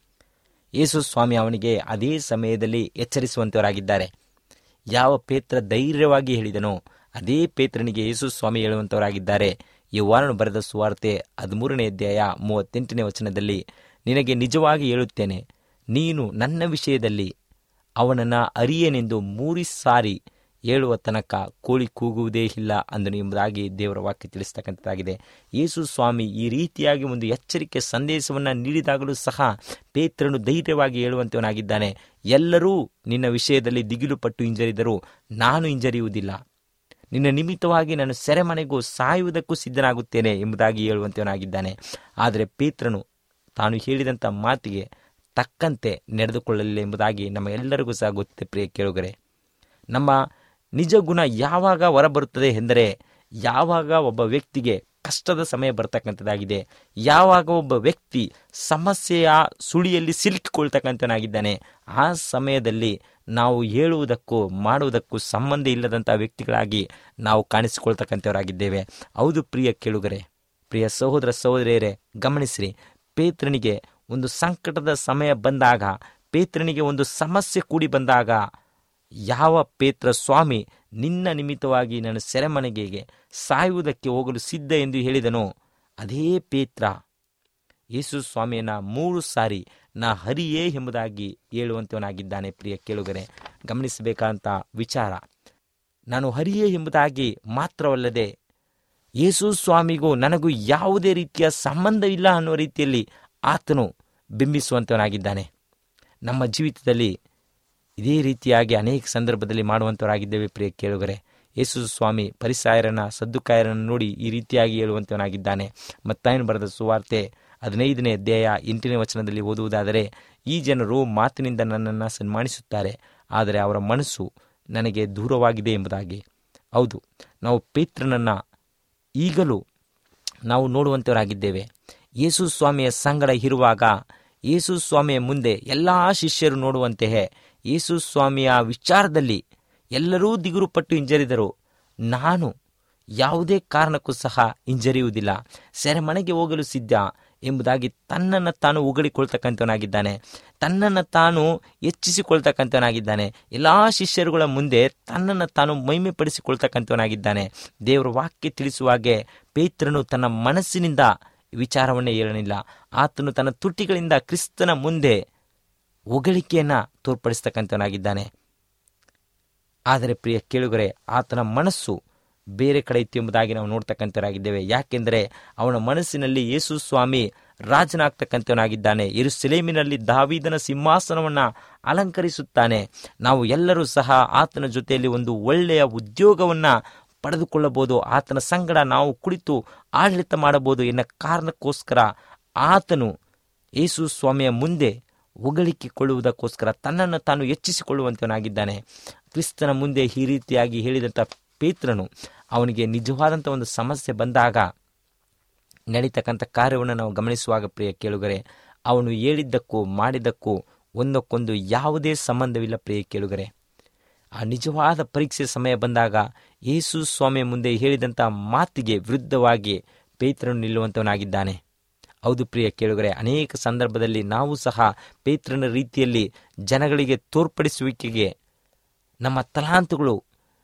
ಯೇಸು ಸ್ವಾಮಿ ಅವನಿಗೆ ಅದೇ ಸಮಯದಲ್ಲಿ ಎಚ್ಚರಿಸುವಂತವರಾಗಿದ್ದಾರೆ ಯಾವ ಪೇತ್ರ ಧೈರ್ಯವಾಗಿ ಹೇಳಿದನೋ ಅದೇ ಪೇತ್ರನಿಗೆ ಯೇಸು ಸ್ವಾಮಿ ಹೇಳುವಂತವರಾಗಿದ್ದಾರೆ ಯೌವಾನನು ಬರೆದ ಸುವಾರ್ತೆ ಹದಿಮೂರನೇ ಅಧ್ಯಾಯ ಮೂವತ್ತೆಂಟನೇ ವಚನದಲ್ಲಿ ನಿನಗೆ ನಿಜವಾಗಿ ಹೇಳುತ್ತೇನೆ ನೀನು ನನ್ನ ವಿಷಯದಲ್ಲಿ ಅವನನ್ನು ಅರಿಯೇನೆಂದು ಮೂರಿ ಸಾರಿ ಹೇಳುವ ತನಕ ಕೋಳಿ ಕೂಗುವುದೇ ಇಲ್ಲ ಅಂದನು ಎಂಬುದಾಗಿ ದೇವರ ವಾಕ್ಯ ತಿಳಿಸ್ತಕ್ಕಂಥದ್ದಾಗಿದೆ ಯೇಸು ಸ್ವಾಮಿ ಈ ರೀತಿಯಾಗಿ ಒಂದು ಎಚ್ಚರಿಕೆ ಸಂದೇಶವನ್ನು ನೀಡಿದಾಗಲೂ ಸಹ ಪೇತ್ರನು ಧೈರ್ಯವಾಗಿ ಹೇಳುವಂತವನಾಗಿದ್ದಾನೆ ಎಲ್ಲರೂ ನಿನ್ನ ವಿಷಯದಲ್ಲಿ ದಿಗಿಲು ಪಟ್ಟು ಹಿಂಜರಿದರೂ ನಾನು ಹಿಂಜರಿಯುವುದಿಲ್ಲ ನಿನ್ನ ನಿಮಿತ್ತವಾಗಿ ನಾನು ಸೆರೆಮನೆಗೂ ಸಾಯುವುದಕ್ಕೂ ಸಿದ್ಧನಾಗುತ್ತೇನೆ ಎಂಬುದಾಗಿ ಹೇಳುವಂತವನಾಗಿದ್ದಾನೆ ಆದರೆ ಪೇತ್ರನು ತಾನು ಹೇಳಿದಂಥ ಮಾತಿಗೆ ತಕ್ಕಂತೆ ನಡೆದುಕೊಳ್ಳಲಿಲ್ಲ ಎಂಬುದಾಗಿ ನಮಗೆಲ್ಲರಿಗೂ ಸಹ ಗೊತ್ತಿದೆ ಪ್ರಿಯ ಕೇಳುಗರೆ ನಮ್ಮ ನಿಜ ಗುಣ ಯಾವಾಗ ಹೊರಬರುತ್ತದೆ ಎಂದರೆ ಯಾವಾಗ ಒಬ್ಬ ವ್ಯಕ್ತಿಗೆ ಕಷ್ಟದ ಸಮಯ ಬರ್ತಕ್ಕಂಥದ್ದಾಗಿದೆ ಯಾವಾಗ ಒಬ್ಬ ವ್ಯಕ್ತಿ ಸಮಸ್ಯೆಯ ಸುಳಿಯಲ್ಲಿ ಸಿಲುಕಿಕೊಳ್ತಕ್ಕಂಥನಾಗಿದ್ದಾನೆ ಆ ಸಮಯದಲ್ಲಿ ನಾವು ಹೇಳುವುದಕ್ಕೂ ಮಾಡುವುದಕ್ಕೂ ಸಂಬಂಧ ಇಲ್ಲದಂಥ ವ್ಯಕ್ತಿಗಳಾಗಿ ನಾವು ಕಾಣಿಸಿಕೊಳ್ತಕ್ಕಂಥವರಾಗಿದ್ದೇವೆ ಹೌದು ಪ್ರಿಯ ಕೇಳುಗರೆ ಪ್ರಿಯ ಸಹೋದರ ಸಹೋದರಿಯರೇ ಗಮನಿಸಿರಿ ಪೇತ್ರನಿಗೆ ಒಂದು ಸಂಕಟದ ಸಮಯ ಬಂದಾಗ ಪೇತ್ರನಿಗೆ ಒಂದು ಸಮಸ್ಯೆ ಕೂಡಿ ಬಂದಾಗ ಯಾವ ಪೇತ್ರ ಸ್ವಾಮಿ ನಿನ್ನ ನಿಮಿತ್ತವಾಗಿ ನಾನು ಸೆರೆಮನೆಗೆ ಸಾಯುವುದಕ್ಕೆ ಹೋಗಲು ಸಿದ್ಧ ಎಂದು ಹೇಳಿದನೋ ಅದೇ ಪೇತ್ರ ಯೇಸು ಸ್ವಾಮಿಯನ್ನ ಮೂರು ಸಾರಿ ನಾ ಹರಿಯೇ ಎಂಬುದಾಗಿ ಹೇಳುವಂತವನಾಗಿದ್ದಾನೆ ಪ್ರಿಯ ಕೇಳುಗರೆ ಗಮನಿಸಬೇಕಾದಂಥ ವಿಚಾರ ನಾನು ಹರಿಯೇ ಎಂಬುದಾಗಿ ಮಾತ್ರವಲ್ಲದೆ ಯೇಸು ಸ್ವಾಮಿಗೂ ನನಗೂ ಯಾವುದೇ ರೀತಿಯ ಸಂಬಂಧವಿಲ್ಲ ಅನ್ನುವ ರೀತಿಯಲ್ಲಿ ಆತನು ಬಿಂಬಿಸುವಂತವನಾಗಿದ್ದಾನೆ ನಮ್ಮ ಜೀವಿತದಲ್ಲಿ ಇದೇ ರೀತಿಯಾಗಿ ಅನೇಕ ಸಂದರ್ಭದಲ್ಲಿ ಮಾಡುವಂಥವರಾಗಿದ್ದೇವೆ ಪ್ರಿಯ ಕೇಳುಗರೆ ಯೇಸು ಸ್ವಾಮಿ ಪರಿಸಾಯರನ್ನ ಸದ್ದುಕಾಯರನ್ನು ನೋಡಿ ಈ ರೀತಿಯಾಗಿ ಹೇಳುವಂತವನಾಗಿದ್ದಾನೆ ಮತ್ತಾಯನು ಬರೆದ ಸುವಾರ್ತೆ ಹದಿನೈದನೇ ಅಧ್ಯಾಯ ಎಂಟನೇ ವಚನದಲ್ಲಿ ಓದುವುದಾದರೆ ಈ ಜನರು ಮಾತಿನಿಂದ ನನ್ನನ್ನು ಸನ್ಮಾನಿಸುತ್ತಾರೆ ಆದರೆ ಅವರ ಮನಸ್ಸು ನನಗೆ ದೂರವಾಗಿದೆ ಎಂಬುದಾಗಿ ಹೌದು ನಾವು ಪೇತ್ರನನ್ನು ಈಗಲೂ ನಾವು ನೋಡುವಂಥವರಾಗಿದ್ದೇವೆ ಯೇಸು ಸ್ವಾಮಿಯ ಸಂಗಡ ಇರುವಾಗ ಯೇಸು ಸ್ವಾಮಿಯ ಮುಂದೆ ಎಲ್ಲ ಶಿಷ್ಯರು ನೋಡುವಂತೆಯೇ ಯೇಸು ಸ್ವಾಮಿಯ ವಿಚಾರದಲ್ಲಿ ಎಲ್ಲರೂ ದಿಗುರುಪಟ್ಟು ಹಿಂಜರಿದರು ನಾನು ಯಾವುದೇ ಕಾರಣಕ್ಕೂ ಸಹ ಹಿಂಜರಿಯುವುದಿಲ್ಲ ಸೆರೆಮನೆಗೆ ಹೋಗಲು ಸಿದ್ಧ ಎಂಬುದಾಗಿ ತನ್ನನ್ನು ತಾನು ಉಗಳಿಕೊಳ್ತಕ್ಕಂಥವನಾಗಿದ್ದಾನೆ ತನ್ನನ್ನು ತಾನು ಹೆಚ್ಚಿಸಿಕೊಳ್ತಕ್ಕಂಥವನಾಗಿದ್ದಾನೆ ಎಲ್ಲ ಶಿಷ್ಯರುಗಳ ಮುಂದೆ ತನ್ನನ್ನು ತಾನು ಮಹಿಮೆ ಪಡಿಸಿಕೊಳ್ತಕ್ಕಂಥವನಾಗಿದ್ದಾನೆ ದೇವರ ವಾಕ್ಯ ತಿಳಿಸುವಾಗೆ ಪೇತ್ರನು ತನ್ನ ಮನಸ್ಸಿನಿಂದ ವಿಚಾರವನ್ನೇ ಹೇಳಲಿಲ್ಲ ಆತನು ತನ್ನ ತುಟಿಗಳಿಂದ ಕ್ರಿಸ್ತನ ಮುಂದೆ ಹೊಗಳಿಕೆಯನ್ನು ತೋರ್ಪಡಿಸ್ತಕ್ಕಂಥವನಾಗಿದ್ದಾನೆ ಆದರೆ ಪ್ರಿಯ ಕೇಳುಗರೆ ಆತನ ಮನಸ್ಸು ಬೇರೆ ಕಡೆ ಇತ್ತು ಎಂಬುದಾಗಿ ನಾವು ನೋಡ್ತಕ್ಕಂಥವರಾಗಿದ್ದೇವೆ ಯಾಕೆಂದರೆ ಅವನ ಮನಸ್ಸಿನಲ್ಲಿ ಯೇಸು ಸ್ವಾಮಿ ರಾಜನಾಗ್ತಕ್ಕಂಥವನಾಗಿದ್ದಾನೆ ಇರುಸೆಲೇಮಿನಲ್ಲಿ ದಾವೀದನ ಸಿಂಹಾಸನವನ್ನು ಅಲಂಕರಿಸುತ್ತಾನೆ ನಾವು ಎಲ್ಲರೂ ಸಹ ಆತನ ಜೊತೆಯಲ್ಲಿ ಒಂದು ಒಳ್ಳೆಯ ಉದ್ಯೋಗವನ್ನು ಪಡೆದುಕೊಳ್ಳಬಹುದು ಆತನ ಸಂಗಡ ನಾವು ಕುಳಿತು ಆಡಳಿತ ಮಾಡಬಹುದು ಎನ್ನ ಕಾರಣಕ್ಕೋಸ್ಕರ ಆತನು ಯೇಸು ಸ್ವಾಮಿಯ ಮುಂದೆ ಹೊಗಳಿಕೊಳ್ಳುವುದಕ್ಕೋಸ್ಕರ ತನ್ನನ್ನು ತಾನು ಹೆಚ್ಚಿಸಿಕೊಳ್ಳುವಂತವನಾಗಿದ್ದಾನೆ ಕ್ರಿಸ್ತನ ಮುಂದೆ ಈ ರೀತಿಯಾಗಿ ಹೇಳಿದಂಥ ಪೇತ್ರನು ಅವನಿಗೆ ನಿಜವಾದಂಥ ಒಂದು ಸಮಸ್ಯೆ ಬಂದಾಗ ನಡೀತಕ್ಕಂಥ ಕಾರ್ಯವನ್ನು ನಾವು ಗಮನಿಸುವಾಗ ಪ್ರಿಯ ಕೇಳುಗರೆ ಅವನು ಹೇಳಿದ್ದಕ್ಕೂ ಮಾಡಿದ್ದಕ್ಕೂ ಒಂದಕ್ಕೊಂದು ಯಾವುದೇ ಸಂಬಂಧವಿಲ್ಲ ಪ್ರಿಯ ಕೇಳುಗರೆ ಆ ನಿಜವಾದ ಪರೀಕ್ಷೆ ಸಮಯ ಬಂದಾಗ ಯೇಸು ಸ್ವಾಮಿಯ ಮುಂದೆ ಹೇಳಿದಂಥ ಮಾತಿಗೆ ವಿರುದ್ಧವಾಗಿ ಪೇತ್ರನು ನಿಲ್ಲುವಂತವನಾಗಿದ್ದಾನೆ ಹೌದು ಪ್ರಿಯ ಕೇಳುಗರೆ ಅನೇಕ ಸಂದರ್ಭದಲ್ಲಿ ನಾವು ಸಹ ಪೇತ್ರನ ರೀತಿಯಲ್ಲಿ ಜನಗಳಿಗೆ ತೋರ್ಪಡಿಸುವಿಕೆಗೆ ನಮ್ಮ ತಲಾಂತುಗಳು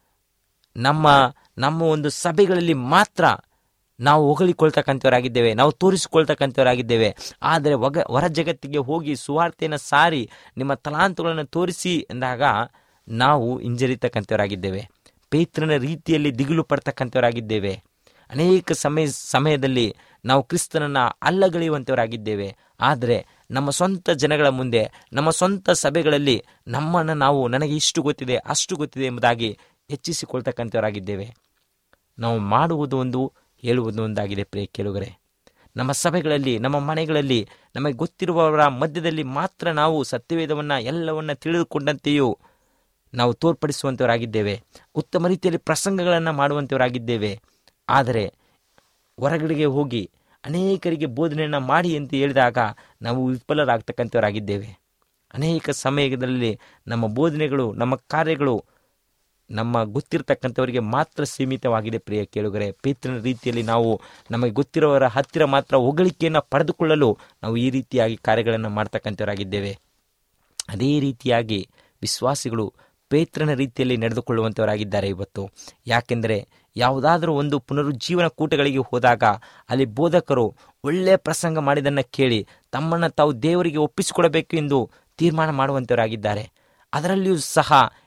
ನಮ್ಮ ನಮ್ಮ ಒಂದು ಸಭೆಗಳಲ್ಲಿ ಮಾತ್ರ ನಾವು ಹೊಗಳಿಕೊಳ್ತಕ್ಕಂಥವರಾಗಿದ್ದೇವೆ ನಾವು ತೋರಿಸಿಕೊಳ್ತಕ್ಕಂಥವರಾಗಿದ್ದೇವೆ ಆದರೆ ಒಗ ಹೊರ ಜಗತ್ತಿಗೆ ಹೋಗಿ ಸುವಾರ್ತೆಯನ್ನು ಸಾರಿ ನಿಮ್ಮ ತಲಾಂತುಗಳನ್ನು ತೋರಿಸಿ ಎಂದಾಗ ನಾವು ಹಿಂಜರಿತಕ್ಕಂಥವರಾಗಿದ್ದೇವೆ ಪೇತ್ರನ ರೀತಿಯಲ್ಲಿ ದಿಗಿಲು ಪಡ್ತಕ್ಕಂಥವರಾಗಿದ್ದೇವೆ ಅನೇಕ ಸಮಯ ಸಮಯದಲ್ಲಿ ನಾವು ಕ್ರಿಸ್ತನನ್ನು ಅಲ್ಲಗಳೆಯುವಂಥವರಾಗಿದ್ದೇವೆ ಆದರೆ ನಮ್ಮ ಸ್ವಂತ ಜನಗಳ ಮುಂದೆ ನಮ್ಮ ಸ್ವಂತ ಸಭೆಗಳಲ್ಲಿ ನಮ್ಮನ್ನು ನಾವು ನನಗೆ ಇಷ್ಟು ಗೊತ್ತಿದೆ ಅಷ್ಟು ಗೊತ್ತಿದೆ ಎಂಬುದಾಗಿ ಹೆಚ್ಚಿಸಿಕೊಳ್ತಕ್ಕಂಥವರಾಗಿದ್ದೇವೆ ನಾವು ಮಾಡುವುದು ಒಂದು ಹೇಳುವುದು ಒಂದಾಗಿದೆ ಪ್ರಿಯ ಕೇಳುಗರೆ ನಮ್ಮ ಸಭೆಗಳಲ್ಲಿ ನಮ್ಮ ಮನೆಗಳಲ್ಲಿ ನಮಗೆ ಗೊತ್ತಿರುವವರ ಮಧ್ಯದಲ್ಲಿ ಮಾತ್ರ ನಾವು ಸತ್ಯವೇದವನ್ನು ಎಲ್ಲವನ್ನ ತಿಳಿದುಕೊಂಡಂತೆಯೂ ನಾವು ತೋರ್ಪಡಿಸುವಂಥವರಾಗಿದ್ದೇವೆ ಉತ್ತಮ ರೀತಿಯಲ್ಲಿ ಪ್ರಸಂಗಗಳನ್ನು ಮಾಡುವಂಥವರಾಗಿದ್ದೇವೆ ಆದರೆ ಹೊರಗಡೆಗೆ ಹೋಗಿ ಅನೇಕರಿಗೆ ಬೋಧನೆಯನ್ನು ಮಾಡಿ ಅಂತ ಹೇಳಿದಾಗ ನಾವು ವಿಫಲರಾಗ್ತಕ್ಕಂಥವರಾಗಿದ್ದೇವೆ ಅನೇಕ ಸಮಯದಲ್ಲಿ ನಮ್ಮ ಬೋಧನೆಗಳು ನಮ್ಮ ಕಾರ್ಯಗಳು ನಮ್ಮ ಗೊತ್ತಿರತಕ್ಕಂಥವರಿಗೆ ಮಾತ್ರ ಸೀಮಿತವಾಗಿದೆ ಪ್ರಿಯ ಕೇಳುಗರೆ ಪೇತ್ರನ ರೀತಿಯಲ್ಲಿ ನಾವು ನಮಗೆ ಗೊತ್ತಿರೋವರ ಹತ್ತಿರ ಮಾತ್ರ ಹೊಗಳಿಕೆಯನ್ನು ಪಡೆದುಕೊಳ್ಳಲು ನಾವು ಈ ರೀತಿಯಾಗಿ ಕಾರ್ಯಗಳನ್ನು ಮಾಡ್ತಕ್ಕಂಥವರಾಗಿದ್ದೇವೆ ಅದೇ ರೀತಿಯಾಗಿ ವಿಶ್ವಾಸಿಗಳು ಪೇತ್ರನ ರೀತಿಯಲ್ಲಿ ನಡೆದುಕೊಳ್ಳುವಂಥವರಾಗಿದ್ದಾರೆ ಇವತ್ತು ಯಾಕೆಂದರೆ ಯಾವುದಾದರೂ ಒಂದು ಪುನರುಜ್ಜೀವನ ಕೂಟಗಳಿಗೆ ಹೋದಾಗ ಅಲ್ಲಿ ಬೋಧಕರು ಒಳ್ಳೆಯ ಪ್ರಸಂಗ ಮಾಡಿದ್ದನ್ನು ಕೇಳಿ ತಮ್ಮನ್ನು ತಾವು ದೇವರಿಗೆ ಒಪ್ಪಿಸಿಕೊಡಬೇಕು ಎಂದು ತೀರ್ಮಾನ ಮಾಡುವಂಥವರಾಗಿದ್ದಾರೆ ಅದರಲ್ಲಿಯೂ ಸಹ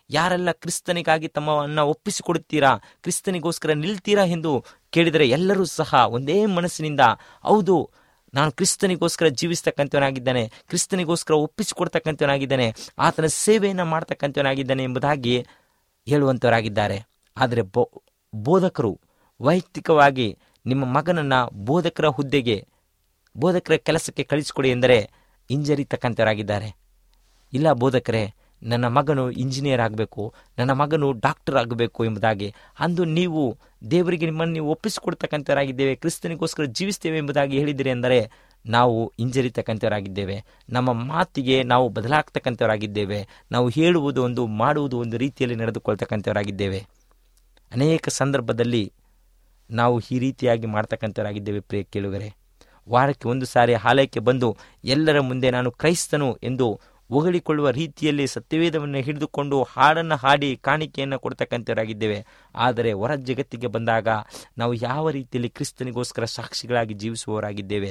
ಯಾರೆಲ್ಲ ಕ್ರಿಸ್ತನಿಗಾಗಿ ತಮ್ಮನ್ನ ಒಪ್ಪಿಸಿಕೊಡುತ್ತೀರಾ ಕ್ರಿಸ್ತನಿಗೋಸ್ಕರ ನಿಲ್ತೀರಾ ಎಂದು ಕೇಳಿದರೆ ಎಲ್ಲರೂ ಸಹ ಒಂದೇ ಮನಸ್ಸಿನಿಂದ ಹೌದು ನಾನು ಕ್ರಿಸ್ತನಿಗೋಸ್ಕರ ಜೀವಿಸ್ತಕ್ಕಂಥವನಾಗಿದ್ದಾನೆ ಕ್ರಿಸ್ತನಿಗೋಸ್ಕರ ಒಪ್ಪಿಸಿಕೊಡ್ತಕ್ಕಂಥವನಾಗಿದ್ದಾನೆ ಆತನ ಸೇವೆಯನ್ನು ಮಾಡ್ತಕ್ಕಂಥವನಾಗಿದ್ದಾನೆ ಎಂಬುದಾಗಿ ಹೇಳುವಂಥವರಾಗಿದ್ದಾರೆ ಆದರೆ ಬೋ ಬೋಧಕರು ವೈಯಕ್ತಿಕವಾಗಿ ನಿಮ್ಮ ಮಗನನ್ನ ಬೋಧಕರ ಹುದ್ದೆಗೆ ಬೋಧಕರ ಕೆಲಸಕ್ಕೆ ಕಳಿಸಿಕೊಡಿ ಎಂದರೆ ಹಿಂಜರಿತಕ್ಕಂಥವರಾಗಿದ್ದಾರೆ ಇಲ್ಲ ಬೋಧಕರೇ ನನ್ನ ಮಗನು ಇಂಜಿನಿಯರ್ ಆಗಬೇಕು ನನ್ನ ಮಗನು ಡಾಕ್ಟರ್ ಆಗಬೇಕು ಎಂಬುದಾಗಿ ಅಂದು ನೀವು ದೇವರಿಗೆ ನಿಮ್ಮನ್ನು ನೀವು ಒಪ್ಪಿಸಿಕೊಡ್ತಕ್ಕಂಥವರಾಗಿದ್ದೇವೆ ಕ್ರಿಸ್ತನಿಗೋಸ್ಕರ ಜೀವಿಸ್ತೇವೆ ಎಂಬುದಾಗಿ ಹೇಳಿದಿರಿ ಎಂದರೆ ನಾವು ಹಿಂಜರಿತಕ್ಕಂಥವರಾಗಿದ್ದೇವೆ ನಮ್ಮ ಮಾತಿಗೆ ನಾವು ಬದಲಾಗ್ತಕ್ಕಂಥವರಾಗಿದ್ದೇವೆ ನಾವು ಹೇಳುವುದು ಒಂದು ಮಾಡುವುದು ಒಂದು ರೀತಿಯಲ್ಲಿ ನಡೆದುಕೊಳ್ತಕ್ಕಂಥವರಾಗಿದ್ದೇವೆ ಅನೇಕ ಸಂದರ್ಭದಲ್ಲಿ ನಾವು ಈ ರೀತಿಯಾಗಿ ಮಾಡ್ತಕ್ಕಂಥವರಾಗಿದ್ದೇವೆ ಪ್ರಿಯ ಕೇಳುಗರೆ ವಾರಕ್ಕೆ ಒಂದು ಸಾರಿ ಆಲಯಕ್ಕೆ ಬಂದು ಎಲ್ಲರ ಮುಂದೆ ನಾನು ಕ್ರೈಸ್ತನು ಎಂದು ಹೊಗಳಿಕೊಳ್ಳುವ ರೀತಿಯಲ್ಲಿ ಸತ್ಯವೇದವನ್ನು ಹಿಡಿದುಕೊಂಡು ಹಾಡನ್ನು ಹಾಡಿ ಕಾಣಿಕೆಯನ್ನು ಕೊಡ್ತಕ್ಕಂಥವರಾಗಿದ್ದೇವೆ ಆದರೆ ಹೊರ ಜಗತ್ತಿಗೆ ಬಂದಾಗ ನಾವು ಯಾವ ರೀತಿಯಲ್ಲಿ ಕ್ರಿಸ್ತನಿಗೋಸ್ಕರ ಸಾಕ್ಷಿಗಳಾಗಿ ಜೀವಿಸುವವರಾಗಿದ್ದೇವೆ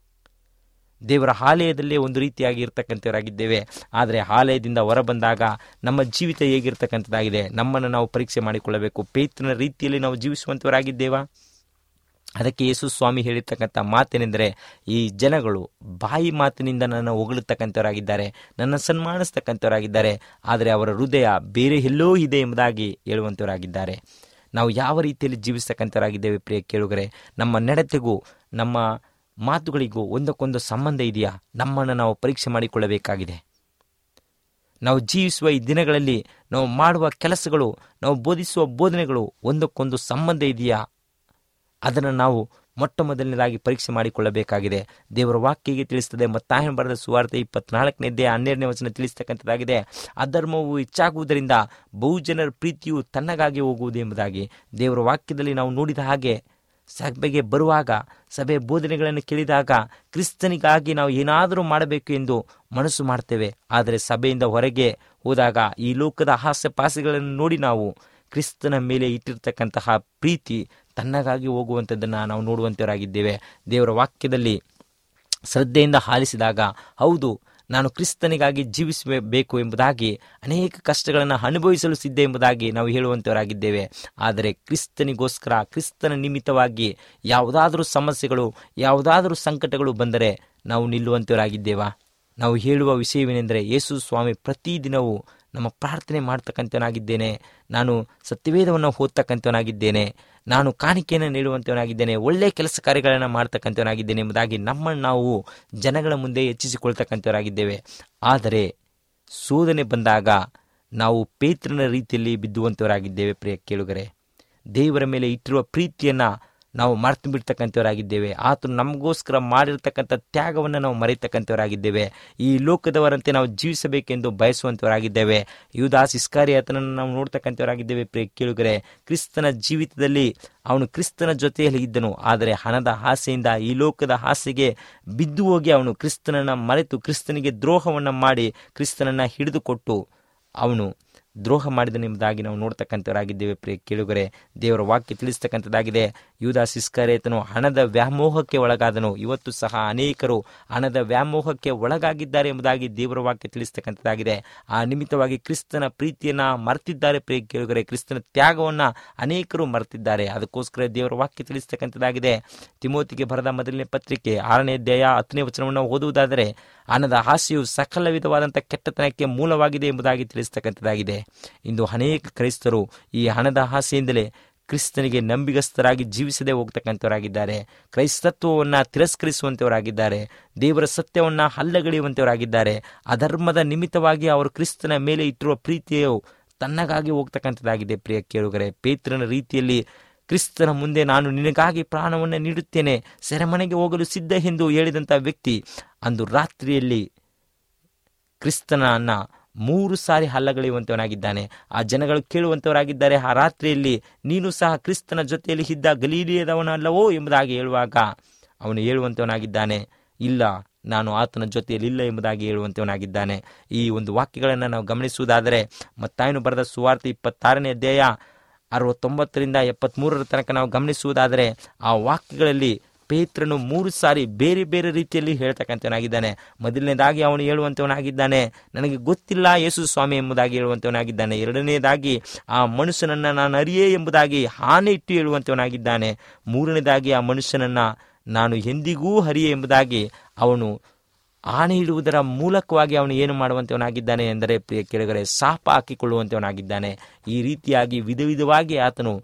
ದೇವರ ಆಲಯದಲ್ಲೇ ಒಂದು ರೀತಿಯಾಗಿ ಇರ್ತಕ್ಕಂಥವರಾಗಿದ್ದೇವೆ ಆದರೆ ಆಲಯದಿಂದ ಹೊರ ಬಂದಾಗ ನಮ್ಮ ಜೀವಿತ ಹೇಗಿರ್ತಕ್ಕಂಥದ್ದಾಗಿದೆ ನಮ್ಮನ್ನು ನಾವು ಪರೀಕ್ಷೆ ಮಾಡಿಕೊಳ್ಳಬೇಕು ಪೇತ್ರನ ರೀತಿಯಲ್ಲಿ ನಾವು ಜೀವಿಸುವಂಥವರಾಗಿದ್ದೇವಾ ಅದಕ್ಕೆ ಯೇಸು ಸ್ವಾಮಿ ಹೇಳಿರ್ತಕ್ಕಂಥ ಮಾತೇನೆಂದರೆ ಈ ಜನಗಳು ಬಾಯಿ ಮಾತಿನಿಂದ ನನ್ನ ಹೊಗಳುತ್ತಕ್ಕಂಥವರಾಗಿದ್ದಾರೆ ನನ್ನ ಸನ್ಮಾನಿಸ್ತಕ್ಕಂಥವರಾಗಿದ್ದಾರೆ ಆದರೆ ಅವರ ಹೃದಯ ಬೇರೆ ಎಲ್ಲೋ ಇದೆ ಎಂಬುದಾಗಿ ಹೇಳುವಂಥವರಾಗಿದ್ದಾರೆ ನಾವು ಯಾವ ರೀತಿಯಲ್ಲಿ ಜೀವಿಸ್ತಕ್ಕಂಥವರಾಗಿದ್ದೇವೆ ಪ್ರಿಯ ಕೇಳುಗರೆ ನಮ್ಮ ನಡತೆಗೂ ನಮ್ಮ ಮಾತುಗಳಿಗೂ ಒಂದಕ್ಕೊಂದು ಸಂಬಂಧ ಇದೆಯಾ ನಮ್ಮನ್ನು ನಾವು ಪರೀಕ್ಷೆ ಮಾಡಿಕೊಳ್ಳಬೇಕಾಗಿದೆ ನಾವು ಜೀವಿಸುವ ಈ ದಿನಗಳಲ್ಲಿ ನಾವು ಮಾಡುವ ಕೆಲಸಗಳು ನಾವು ಬೋಧಿಸುವ ಬೋಧನೆಗಳು ಒಂದಕ್ಕೊಂದು ಸಂಬಂಧ ಇದೆಯಾ ಅದನ್ನು ನಾವು ಮೊಟ್ಟ ಮೊದಲನೇದಾಗಿ ಪರೀಕ್ಷೆ ಮಾಡಿಕೊಳ್ಳಬೇಕಾಗಿದೆ ದೇವರ ವಾಕ್ಯಗೆ ತಿಳಿಸ್ತದೆ ಮತ್ತಾಯನ ಬರೆದ ಸುವಾರ್ತೆ ಇಪ್ಪತ್ನಾಲ್ಕನೇದೇ ಹನ್ನೆರಡನೇ ವಚನ ತಿಳಿಸ್ತಕ್ಕಂಥದ್ದಾಗಿದೆ ಅಧರ್ಮವು ಹೆಚ್ಚಾಗುವುದರಿಂದ ಬಹುಜನರ ಪ್ರೀತಿಯು ತನ್ನಗಾಗಿ ಹೋಗುವುದು ಎಂಬುದಾಗಿ ದೇವರ ವಾಕ್ಯದಲ್ಲಿ ನಾವು ನೋಡಿದ ಹಾಗೆ ಸಭೆಗೆ ಬರುವಾಗ ಸಭೆ ಬೋಧನೆಗಳನ್ನು ಕೇಳಿದಾಗ ಕ್ರಿಸ್ತನಿಗಾಗಿ ನಾವು ಏನಾದರೂ ಮಾಡಬೇಕು ಎಂದು ಮನಸ್ಸು ಮಾಡ್ತೇವೆ ಆದರೆ ಸಭೆಯಿಂದ ಹೊರಗೆ ಹೋದಾಗ ಈ ಲೋಕದ ಹಾಸ್ಯ ಪಾಸ್ಯಗಳನ್ನು ನೋಡಿ ನಾವು ಕ್ರಿಸ್ತನ ಮೇಲೆ ಇಟ್ಟಿರ್ತಕ್ಕಂತಹ ಪ್ರೀತಿ ತನ್ನಗಾಗಿ ಹೋಗುವಂಥದ್ದನ್ನು ನಾವು ನೋಡುವಂಥವರಾಗಿದ್ದೇವೆ ದೇವರ ವಾಕ್ಯದಲ್ಲಿ ಶ್ರದ್ಧೆಯಿಂದ ಆಲಿಸಿದಾಗ ಹೌದು ನಾನು ಕ್ರಿಸ್ತನಿಗಾಗಿ ಜೀವಿಸಬೇಕು ಎಂಬುದಾಗಿ ಅನೇಕ ಕಷ್ಟಗಳನ್ನು ಅನುಭವಿಸಲು ಸಿದ್ಧ ಎಂಬುದಾಗಿ ನಾವು ಹೇಳುವಂಥವರಾಗಿದ್ದೇವೆ ಆದರೆ ಕ್ರಿಸ್ತನಿಗೋಸ್ಕರ ಕ್ರಿಸ್ತನ ನಿಮಿತ್ತವಾಗಿ ಯಾವುದಾದರೂ ಸಮಸ್ಯೆಗಳು ಯಾವುದಾದರೂ ಸಂಕಟಗಳು ಬಂದರೆ ನಾವು ನಿಲ್ಲುವಂಥವರಾಗಿದ್ದೇವಾ ನಾವು ಹೇಳುವ ವಿಷಯವೇನೆಂದರೆ ಯೇಸು ಸ್ವಾಮಿ ಪ್ರತಿದಿನವೂ ನಮ್ಮ ಪ್ರಾರ್ಥನೆ ಮಾಡ್ತಕ್ಕಂಥವನಾಗಿದ್ದೇನೆ ನಾನು ಸತ್ಯವೇದವನ್ನು ಓದ್ತಕ್ಕಂಥವನಾಗಿದ್ದೇನೆ ನಾನು ಕಾಣಿಕೆಯನ್ನು ನೀಡುವಂಥವನಾಗಿದ್ದೇನೆ ಒಳ್ಳೆಯ ಕೆಲಸ ಕಾರ್ಯಗಳನ್ನು ಮಾಡ್ತಕ್ಕಂಥವನಾಗಿದ್ದೇನೆ ಎಂಬುದಾಗಿ ನಮ್ಮನ್ನು ನಾವು ಜನಗಳ ಮುಂದೆ ಹೆಚ್ಚಿಸಿಕೊಳ್ತಕ್ಕಂಥವರಾಗಿದ್ದೇವೆ ಆದರೆ ಶೋಧನೆ ಬಂದಾಗ ನಾವು ಪೇತ್ರನ ರೀತಿಯಲ್ಲಿ ಬಿದ್ದುವಂಥವರಾಗಿದ್ದೇವೆ ಪ್ರಿಯ ಕೇಳುಗರೆ ದೇವರ ಮೇಲೆ ಇಟ್ಟಿರುವ ಪ್ರೀತಿಯನ್ನು ನಾವು ಮರೆತು ಬಿಡ್ತಕ್ಕಂಥವರಾಗಿದ್ದೇವೆ ಆತನು ನಮಗೋಸ್ಕರ ಮಾಡಿರ್ತಕ್ಕಂಥ ತ್ಯಾಗವನ್ನು ನಾವು ಮರೆಯತಕ್ಕಂಥವರಾಗಿದ್ದೇವೆ ಈ ಲೋಕದವರಂತೆ ನಾವು ಜೀವಿಸಬೇಕೆಂದು ಬಯಸುವಂಥವರಾಗಿದ್ದೇವೆ ಯುದಾಸ್ ಇಸ್ಕಾರಿಯಾತನನ್ನು ನಾವು ನೋಡ್ತಕ್ಕಂಥವರಾಗಿದ್ದೇವೆ ಪ್ರಿಯ ಕೇಳುಗರೆ ಕ್ರಿಸ್ತನ ಜೀವಿತದಲ್ಲಿ ಅವನು ಕ್ರಿಸ್ತನ ಜೊತೆಯಲ್ಲಿ ಇದ್ದನು ಆದರೆ ಹಣದ ಆಸೆಯಿಂದ ಈ ಲೋಕದ ಆಸೆಗೆ ಬಿದ್ದು ಹೋಗಿ ಅವನು ಕ್ರಿಸ್ತನನ್ನು ಮರೆತು ಕ್ರಿಸ್ತನಿಗೆ ದ್ರೋಹವನ್ನು ಮಾಡಿ ಕ್ರಿಸ್ತನನ್ನು ಹಿಡಿದುಕೊಟ್ಟು ಅವನು ದ್ರೋಹ ಮಾಡಿದನೆಂಬುದಾಗಿ ನಾವು ನೋಡ್ತಕ್ಕಂಥವರಾಗಿದ್ದೇವೆ ಪ್ರಿಯ ಕೇಳುಗರೆ ದೇವರ ವಾಕ್ಯ ತಿಳಿಸ್ತಕ್ಕಂಥದ್ದಾಗಿದೆ ಯೂದಾ ಸಿಸ್ಕರೇತನು ಹಣದ ವ್ಯಾಮೋಹಕ್ಕೆ ಒಳಗಾದನು ಇವತ್ತು ಸಹ ಅನೇಕರು ಹಣದ ವ್ಯಾಮೋಹಕ್ಕೆ ಒಳಗಾಗಿದ್ದಾರೆ ಎಂಬುದಾಗಿ ದೇವರ ವಾಕ್ಯ ತಿಳಿಸ್ತಕ್ಕಂಥದ್ದಾಗಿದೆ ಆ ನಿಮಿತ್ತವಾಗಿ ಕ್ರಿಸ್ತನ ಪ್ರೀತಿಯನ್ನ ಮರೆತಿದ್ದಾರೆ ಪ್ರಿಯ ಕೇಳುಗರೆ ಕ್ರಿಸ್ತನ ತ್ಯಾಗವನ್ನ ಅನೇಕರು ಮರೆತಿದ್ದಾರೆ ಅದಕ್ಕೋಸ್ಕರ ದೇವರ ವಾಕ್ಯ ತಿಳಿಸ್ತಕ್ಕಂಥದ್ದಾಗಿದೆ ತಿಮೋತಿಗೆ ಬರೆದ ಮೊದಲನೇ ಪತ್ರಿಕೆ ಆರನೇ ಅಧ್ಯಾಯ ಹತ್ತನೇ ವಚನವನ್ನು ಓದುವುದಾದರೆ ಹಣದ ಆಸೆಯು ಸಕಲ ವಿಧವಾದಂಥ ಕೆಟ್ಟತನಕ್ಕೆ ಮೂಲವಾಗಿದೆ ಎಂಬುದಾಗಿ ತಿಳಿಸ್ತಕ್ಕಂಥದ್ದಾಗಿದೆ ಇಂದು ಅನೇಕ ಕ್ರೈಸ್ತರು ಈ ಹಣದ ಆಸೆಯಿಂದಲೇ ಕ್ರಿಸ್ತನಿಗೆ ನಂಬಿಗಸ್ತರಾಗಿ ಜೀವಿಸದೆ ಹೋಗ್ತಕ್ಕಂಥವರಾಗಿದ್ದಾರೆ ಕ್ರೈಸ್ತತ್ವವನ್ನು ತಿರಸ್ಕರಿಸುವಂಥವರಾಗಿದ್ದಾರೆ ದೇವರ ಸತ್ಯವನ್ನು ಹಲ್ಲಗಳೆಯುವಂಥವರಾಗಿದ್ದಾರೆ ಅಧರ್ಮದ ನಿಮಿತ್ತವಾಗಿ ಅವರು ಕ್ರಿಸ್ತನ ಮೇಲೆ ಇಟ್ಟಿರುವ ಪ್ರೀತಿಯು ತನ್ನಗಾಗಿ ಹೋಗ್ತಕ್ಕಂಥದ್ದಾಗಿದೆ ಪ್ರಿಯ ಕೇಳುಗರೆ ಪೇತ್ರನ ರೀತಿಯಲ್ಲಿ ಕ್ರಿಸ್ತನ ಮುಂದೆ ನಾನು ನಿನಗಾಗಿ ಪ್ರಾಣವನ್ನು ನೀಡುತ್ತೇನೆ ಸೆರೆಮನೆಗೆ ಹೋಗಲು ಸಿದ್ಧ ಎಂದು ಹೇಳಿದಂಥ ವ್ಯಕ್ತಿ ಅಂದು ರಾತ್ರಿಯಲ್ಲಿ ಕ್ರಿಸ್ತನನ್ನ ಮೂರು ಸಾರಿ ಹಲ್ಲಗಳೆಯುವಂತವನಾಗಿದ್ದಾನೆ ಆ ಜನಗಳು ಕೇಳುವಂತವರಾಗಿದ್ದಾರೆ ಆ ರಾತ್ರಿಯಲ್ಲಿ ನೀನು ಸಹ ಕ್ರಿಸ್ತನ ಜೊತೆಯಲ್ಲಿ ಇದ್ದ ಗಲೀಲಿಯದವನಲ್ಲವೋ ಎಂಬುದಾಗಿ ಹೇಳುವಾಗ ಅವನು ಹೇಳುವಂತವನಾಗಿದ್ದಾನೆ ಇಲ್ಲ ನಾನು ಆತನ ಜೊತೆಯಲ್ಲಿ ಇಲ್ಲ ಎಂಬುದಾಗಿ ಹೇಳುವಂತವನಾಗಿದ್ದಾನೆ ಈ ಒಂದು ವಾಕ್ಯಗಳನ್ನು ನಾವು ಗಮನಿಸುವುದಾದರೆ ಮತ್ತಾಯನು ಬರೆದ ಸುವಾರ್ತೆ ಇಪ್ಪತ್ತಾರನೇ ಅಧ್ಯಾಯ ಅರವತ್ತೊಂಬತ್ತರಿಂದ ಎಪ್ಪತ್ತ್ಮೂರರ ತನಕ ನಾವು ಗಮನಿಸುವುದಾದರೆ ಆ ವಾಕ್ಯಗಳಲ್ಲಿ ಪೇತ್ರನು ಮೂರು ಸಾರಿ ಬೇರೆ ಬೇರೆ ರೀತಿಯಲ್ಲಿ ಹೇಳ್ತಕ್ಕಂಥವನಾಗಿದ್ದಾನೆ ಮೊದಲನೇದಾಗಿ ಅವನು ಹೇಳುವಂಥವನಾಗಿದ್ದಾನೆ ನನಗೆ ಗೊತ್ತಿಲ್ಲ ಯೇಸು ಸ್ವಾಮಿ ಎಂಬುದಾಗಿ ಹೇಳುವಂಥವನಾಗಿದ್ದಾನೆ ಎರಡನೇದಾಗಿ ಆ ಮನುಷ್ಯನನ್ನ ನಾನು ಅರಿಯೇ ಎಂಬುದಾಗಿ ಆನೆ ಇಟ್ಟು ಹೇಳುವಂಥವನಾಗಿದ್ದಾನೆ ಮೂರನೇದಾಗಿ ಆ ಮನುಷ್ಯನನ್ನ ನಾನು ಎಂದಿಗೂ ಹರಿಯೆ ಎಂಬುದಾಗಿ ಅವನು ಆಣೆ ಇಡುವುದರ ಮೂಲಕವಾಗಿ ಅವನು ಏನು ಮಾಡುವಂಥವನಾಗಿದ್ದಾನೆ ಎಂದರೆ ಪ್ರಿಯ ಕೆಳಗರೆ ಶಾಪ ಹಾಕಿಕೊಳ್ಳುವಂಥವನಾಗಿದ್ದಾನೆ ಈ ರೀತಿಯಾಗಿ ವಿಧ ವಿಧವಾಗಿ ಆತನು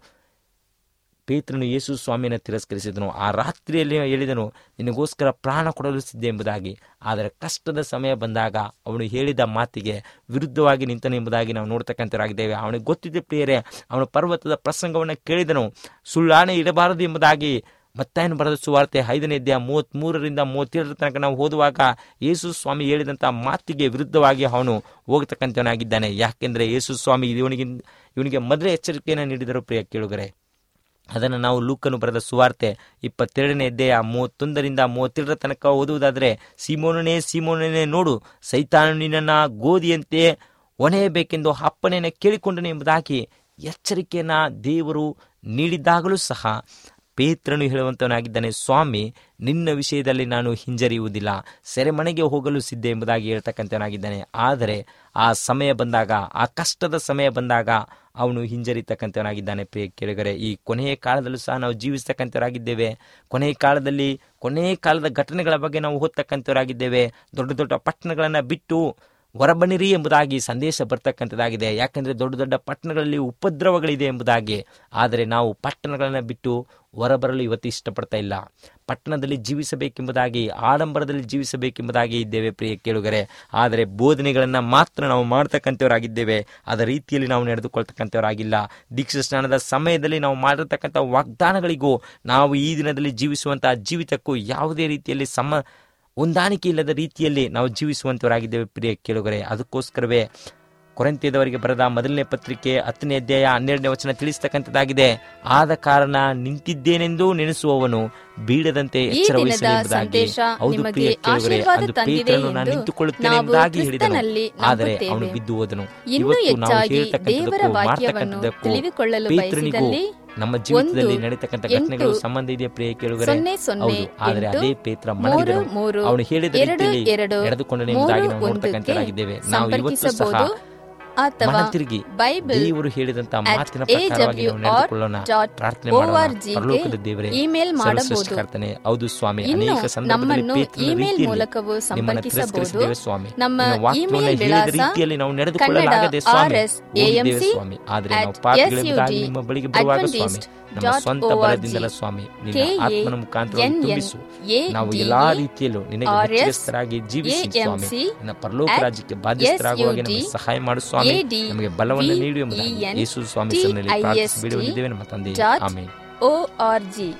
ಪೇತ್ರನು ಯೇಸು ಸ್ವಾಮಿಯನ್ನು ತಿರಸ್ಕರಿಸಿದನು ಆ ರಾತ್ರಿಯಲ್ಲಿ ಹೇಳಿದನು ನಿನಗೋಸ್ಕರ ಪ್ರಾಣ ಕೊಡಲು ಸಿದ್ಧ ಎಂಬುದಾಗಿ ಆದರೆ ಕಷ್ಟದ ಸಮಯ ಬಂದಾಗ ಅವನು ಹೇಳಿದ ಮಾತಿಗೆ ವಿರುದ್ಧವಾಗಿ ನಿಂತನು ಎಂಬುದಾಗಿ ನಾವು ನೋಡ್ತಕ್ಕಂಥವರಾಗಿದ್ದೇವೆ ಅವನಿಗೆ ಗೊತ್ತಿದೆ ಪ್ರಿಯರೇ ಅವನು ಪರ್ವತದ ಪ್ರಸಂಗವನ್ನು ಕೇಳಿದನು ಸುಳ್ಳಾಣೆ ಇಡಬಾರದು ಎಂಬುದಾಗಿ ಮತ್ತಾಯನು ಬರೆದ ಸುವಾರ್ತೆ ಐದನೇ ಅಧ್ಯಾಯ ಮೂವತ್ತ್ಮೂರರಿಂದ ಮೂವತ್ತೇಳರ ತನಕ ನಾವು ಓದುವಾಗ ಯೇಸು ಸ್ವಾಮಿ ಹೇಳಿದಂಥ ಮಾತಿಗೆ ವಿರುದ್ಧವಾಗಿ ಅವನು ಹೋಗ್ತಕ್ಕಂಥವನಾಗಿದ್ದಾನೆ ಯಾಕೆಂದರೆ ಯೇಸು ಸ್ವಾಮಿ ಇವನಿಗೆ ಇವನಿಗೆ ಮೊದಲೇ ಎಚ್ಚರಿಕೆಯನ್ನು ನೀಡಿದರು ಪ್ರಿಯ ಕೇಳುಗರೆ ಅದನ್ನು ನಾವು ಲೂಕನು ಬರೆದ ಸುವಾರ್ತೆ ಇಪ್ಪತ್ತೆರಡನೇ ಅಧ್ಯಾಯ ಮೂವತ್ತೊಂದರಿಂದ ಮೂವತ್ತೆರಡರ ತನಕ ಓದುವುದಾದರೆ ಸೀಮೋನನೇ ಸೀಮೋನನೇ ನೋಡು ಸೈತಾನು ನಿನ್ನನ್ನು ಗೋಧಿಯಂತೆ ಒಣೆಯಬೇಕೆಂದು ಅಪ್ಪನೆಯನ್ನು ಕೇಳಿಕೊಂಡನು ಎಂಬುದಾಗಿ ಎಚ್ಚರಿಕೆಯನ್ನ ದೇವರು ನೀಡಿದ್ದಾಗಲೂ ಸಹ ಪೇತ್ರನು ಹೇಳುವಂತವನಾಗಿದ್ದಾನೆ ಸ್ವಾಮಿ ನಿನ್ನ ವಿಷಯದಲ್ಲಿ ನಾನು ಹಿಂಜರಿಯುವುದಿಲ್ಲ ಸೆರೆಮನೆಗೆ ಹೋಗಲು ಸಿದ್ಧ ಎಂಬುದಾಗಿ ಹೇಳ್ತಕ್ಕಂಥವನಾಗಿದ್ದಾನೆ ಆದರೆ ಆ ಸಮಯ ಬಂದಾಗ ಆ ಕಷ್ಟದ ಸಮಯ ಬಂದಾಗ ಅವನು ಹಿಂಜರಿತಕ್ಕಂಥವನಾಗಿದ್ದಾನೆ ಪ್ರಿಯ ಕೇಳಿಗರೆ ಈ ಕೊನೆಯ ಕಾಲದಲ್ಲೂ ಸಹ ನಾವು ಜೀವಿಸ್ತಕ್ಕಂಥವರಾಗಿದ್ದೇವೆ ಕೊನೆಯ ಕಾಲದಲ್ಲಿ ಕೊನೆಯ ಕಾಲದ ಘಟನೆಗಳ ಬಗ್ಗೆ ನಾವು ಓದ್ತಕ್ಕಂಥವರಾಗಿದ್ದೇವೆ ದೊಡ್ಡ ದೊಡ್ಡ ಪಟ್ಟಣಗಳನ್ನು ಬಿಟ್ಟು ಹೊರಬನ್ನಿರಿ ಎಂಬುದಾಗಿ ಸಂದೇಶ ಬರ್ತಕ್ಕಂಥದ್ದಾಗಿದೆ ಯಾಕಂದರೆ ದೊಡ್ಡ ದೊಡ್ಡ ಪಟ್ಟಣಗಳಲ್ಲಿ ಉಪದ್ರವಗಳಿದೆ ಎಂಬುದಾಗಿ ಆದರೆ ನಾವು ಪಟ್ಟಣಗಳನ್ನು ಬಿಟ್ಟು ಹೊರಬರಲು ಇವತ್ತು ಇಷ್ಟಪಡ್ತಾ ಇಲ್ಲ ಪಟ್ಟಣದಲ್ಲಿ ಜೀವಿಸಬೇಕೆಂಬುದಾಗಿ ಆಡಂಬರದಲ್ಲಿ ಜೀವಿಸಬೇಕೆಂಬುದಾಗಿ ಇದ್ದೇವೆ ಪ್ರಿಯ ಕೇಳುಗರೆ ಆದರೆ ಬೋಧನೆಗಳನ್ನು ಮಾತ್ರ ನಾವು ಮಾಡ್ತಕ್ಕಂಥವರಾಗಿದ್ದೇವೆ ಅದರ ರೀತಿಯಲ್ಲಿ ನಾವು ನಡೆದುಕೊಳ್ತಕ್ಕಂಥವರಾಗಿಲ್ಲ ದೀಕ್ಷಾ ಸ್ನಾನದ ಸಮಯದಲ್ಲಿ ನಾವು ಮಾಡಿರ್ತಕ್ಕಂಥ ವಾಗ್ದಾನಗಳಿಗೂ ನಾವು ಈ ದಿನದಲ್ಲಿ ಜೀವಿಸುವಂತಹ ಜೀವಿತಕ್ಕೂ ಯಾವುದೇ ರೀತಿಯಲ್ಲಿ ಸಮ ಹೊಂದಾಣಿಕೆ ಇಲ್ಲದ ರೀತಿಯಲ್ಲಿ ನಾವು ಜೀವಿಸುವಂತವರಾಗಿದ್ದೇವೆ ಪ್ರಿಯ ಕೇಳುಗರೆ ಅದಕ್ಕೋಸ್ಕರವೇ ಕೊರಂತಿಯದವರಿಗೆ ಬರೆದ ಮೊದಲನೇ ಪತ್ರಿಕೆ ಹತ್ತನೇ ಅಧ್ಯಾಯ ಹನ್ನೆರಡನೇ ವಚನ ತಿಳಿಸ್ತಕ್ಕಂಥದ್ದಾಗಿದೆ ಆದ ಕಾರಣ ನಿಂತಿದ್ದೇನೆಂದು ನೆನೆಸುವವನು ಬೀಳದಂತೆ ಈ ಎಚ್ಚರ ದಿನದ ವಹಿಸಲಿ ಎಂಬುದಾಗಿ ಸಂದೇಶ ಹೌದು ನಿಮಗೆ ಪ್ರಿಯ ಕೇಳುಗರೆ ಆಶೀರ್ವಾದ ಅಂದು ತಂದಿದೆ ಪೇತ್ರನು ನಾನು ಎಂದು ನಿಂತುಕೊಳ್ಳುತ್ತೇನೆ ನಾವು ಎಂಬುದಾಗಿ ಹೇಳಿದನು ಕ್ರಿಸ್ತನಲ್ಲಿ ಆದರೆ ನಂಬುತ್ತೇವೆ. ಅವನು ಬಿದ್ದು ಹೋದನು ಇನ್ನೂ ಇವತ್ತು ನಾವು ಹೆಚ್ಚಾಗಿ ದೇವರ ಹೇಳ್ತಕ್ಕಂಥದ್ದಕ್ಕೂ ವಾಕ್ಯವನ್ನು ಮಾಡ್ತಕ್ಕಂಥದ್ದಕ್ಕೂ ತಿಳಿದುಕೊಳ್ಳಲು ಪೇತ್ರನಿಗೂ ಬಯಸಿದಲ್ಲಿ ನಮ್ಮ ಜೀವಿತದಲ್ಲಿ ಒಂದು, ನಡೀತಕ್ಕಂಥ ಎಂಟು, ಘಟನೆಗಳು ಸಂಬಂಧ ಇದೆಯಾ ಪ್ರಿಯ ಕೇಳುಗರೆ ಸೊನ್ನೆ ಸೊನ್ನೆ ಹೌದು ಆದರೆ ಎಂಟು, ಅದೇ ಪೇತ್ರ ಮೂರು ಮಣಗಿದನು ಮೂರು ಅವನು ಹೇಳಿದ ಎರಡು ರೀತಿಯಲ್ಲಿ ಎರಡು ನಡೆದುಕೊಂಡನು ಎಂಬುದಾಗಿ ಮೂರು ನಾವು ಒಂದಕ್ಕೆ ನೋಡ್ತಕ್ಕಂಥವರಾಗಿದ್ದೇವೆ ನಾವು ಇವತ್ತು ಸಹ ಸಂಪರ್ಕಿಸಬಹುದು ಅಥವಾ ಮನ ತಿರುಗಿ ಬೈಬಲ್ ದೇವರು ಹೇಳಿದಂತ at ಮಾತಿನ ಪ್ರಕಾರವಾಗಿ ನಾವು ನಡೆದುಕೊಳ್ಳೋಣ dot ಪ್ರಾರ್ಥನೆ ಮಾಡೋಣ org ಗೆ ಪರಲೋಕದ ದೇವರೇ ಇಮೇಲ್ ಮಾಡಬಹುದು. ಸರ್ವಸೃಷ್ಟಿಕರ್ತನೇ ಹೌದು ಸ್ವಾಮಿ ಇನ್ನು ಅನೇಕ ಸಂದರ್ಭದಲ್ಲಿ ನಮ್ಮನ್ನು ಪೇತ್ರನ ಇಮೇಲ್ ರೀತಿಯಲ್ಲಿ ಮೂಲಕವೂ ನಿಮ್ಮನ್ನು ಸಂಪರ್ಕಿಸಬಹುದು. ತಿರಸ್ಕರಿಸಿದ್ದೇವೆ ಸ್ವಾಮಿ ನಮ್ಮ ನಿನ್ನ ವಾಕ್ಯವನ್ನು ಇಮೇಲ್ ಹೇಳಿದ ವಿಳಾಸ ರೀತಿಯಲ್ಲಿ ನಾವು ನಡೆದುಕೊಳ್ಳಲಾಗದೆ ಕನ್ನಡ ಸ್ವಾಮಿ RS ಹೋಗಿದ್ದೇವೆ AMC ಸ್ವಾಮಿ ಆದರೆ ನಾವು at ಪಾಪಿಗಳೆಂಬುದಾಗಿ SUD ನಿಮ್ಮ ಬಳಿಗೆ ಬರುವಾಗ ಸ್ವಾಮಿ Adventist ನಮ್ಮ dot ಸ್ವಂತ org. ಬಲದಿಂದಲ ಸ್ವಾಮಿ ನಿನ್ನ KA ಆತ್ಮನ ಮುಖಾಂತರ NN ತುಂಬಿಸು ನಾವು ADA ಎಲ್ಲಾ ರೀತಿಯಲ್ಲೂ ನಿನಗೆ RS ಮೆಚ್ಚುಗೆಸ್ತರಾಗಿ ಜೀವಿಸಿ ಸ್ವಾಮಿ AMC ನಿನ್ನ ಪರಲೋಕ at ರಾಜ್ಯಕ್ಕೆ ಬಾಧ್ಯಸ್ಥರಾಗುವಾಗ ನಮಗೆ SUD ಸಹಾಯ ಮಾಡು ಸ್ವಾಮಿ AD ನಮಗೆ ಬಲವನ್ನು ನೀಡು ಎಂಬುದಾಗಿ VEN ಯೇಸು ಸ್ವಾಮಿ ಹೆಸರಿನಲ್ಲಿ ಪ್ರಾರ್ಥಿಸಿ TIST ಬೇಡುವಂತಿದ್ದೇವೆ ನಮ್ಮ ತಂದೆ dot ಆಮೇಲೆ ಒ ಆರ್ ಜಿ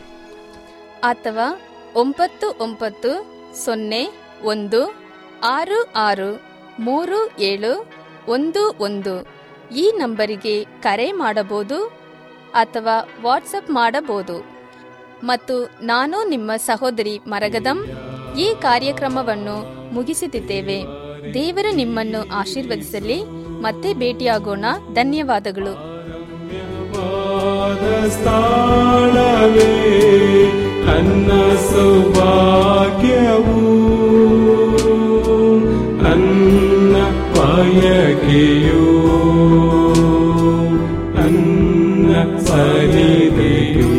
ಅಥವಾ ಒಂಬತ್ತು ಒಂಬತ್ತು ಸೊನ್ನೆ ಒಂದು ಆರು ಆರು ಮೂರು ಏಳು ಒಂದು ಒಂದು ಈ ನಂಬರಿಗೆ ಕರೆ ಮಾಡಬಹುದು ಅಥವಾ ವಾಟ್ಸಪ್ ಮಾಡಬಹುದು ಮತ್ತು ನಾನು ನಿಮ್ಮ ಸಹೋದರಿ ಮರಗದಂ ಈ ಕಾರ್ಯಕ್ರಮವನ್ನು ಮುಗಿಸುತ್ತಿದ್ದೇವೆ ದೇವರು ನಿಮ್ಮನ್ನು ಆಶೀರ್ವದಿಸಲಿ ಮತ್ತೆ ಭೇಟಿಯಾಗೋಣ ಧನ್ಯವಾದಗಳು ವಾದ ಸ್ಥಾನವೇ ನನ್ನ ಸೌಭಾಗ್ಯವು ನನ್ನ ಬಯಕೆಯು ನನ್ನ ಸರಿದೆಯು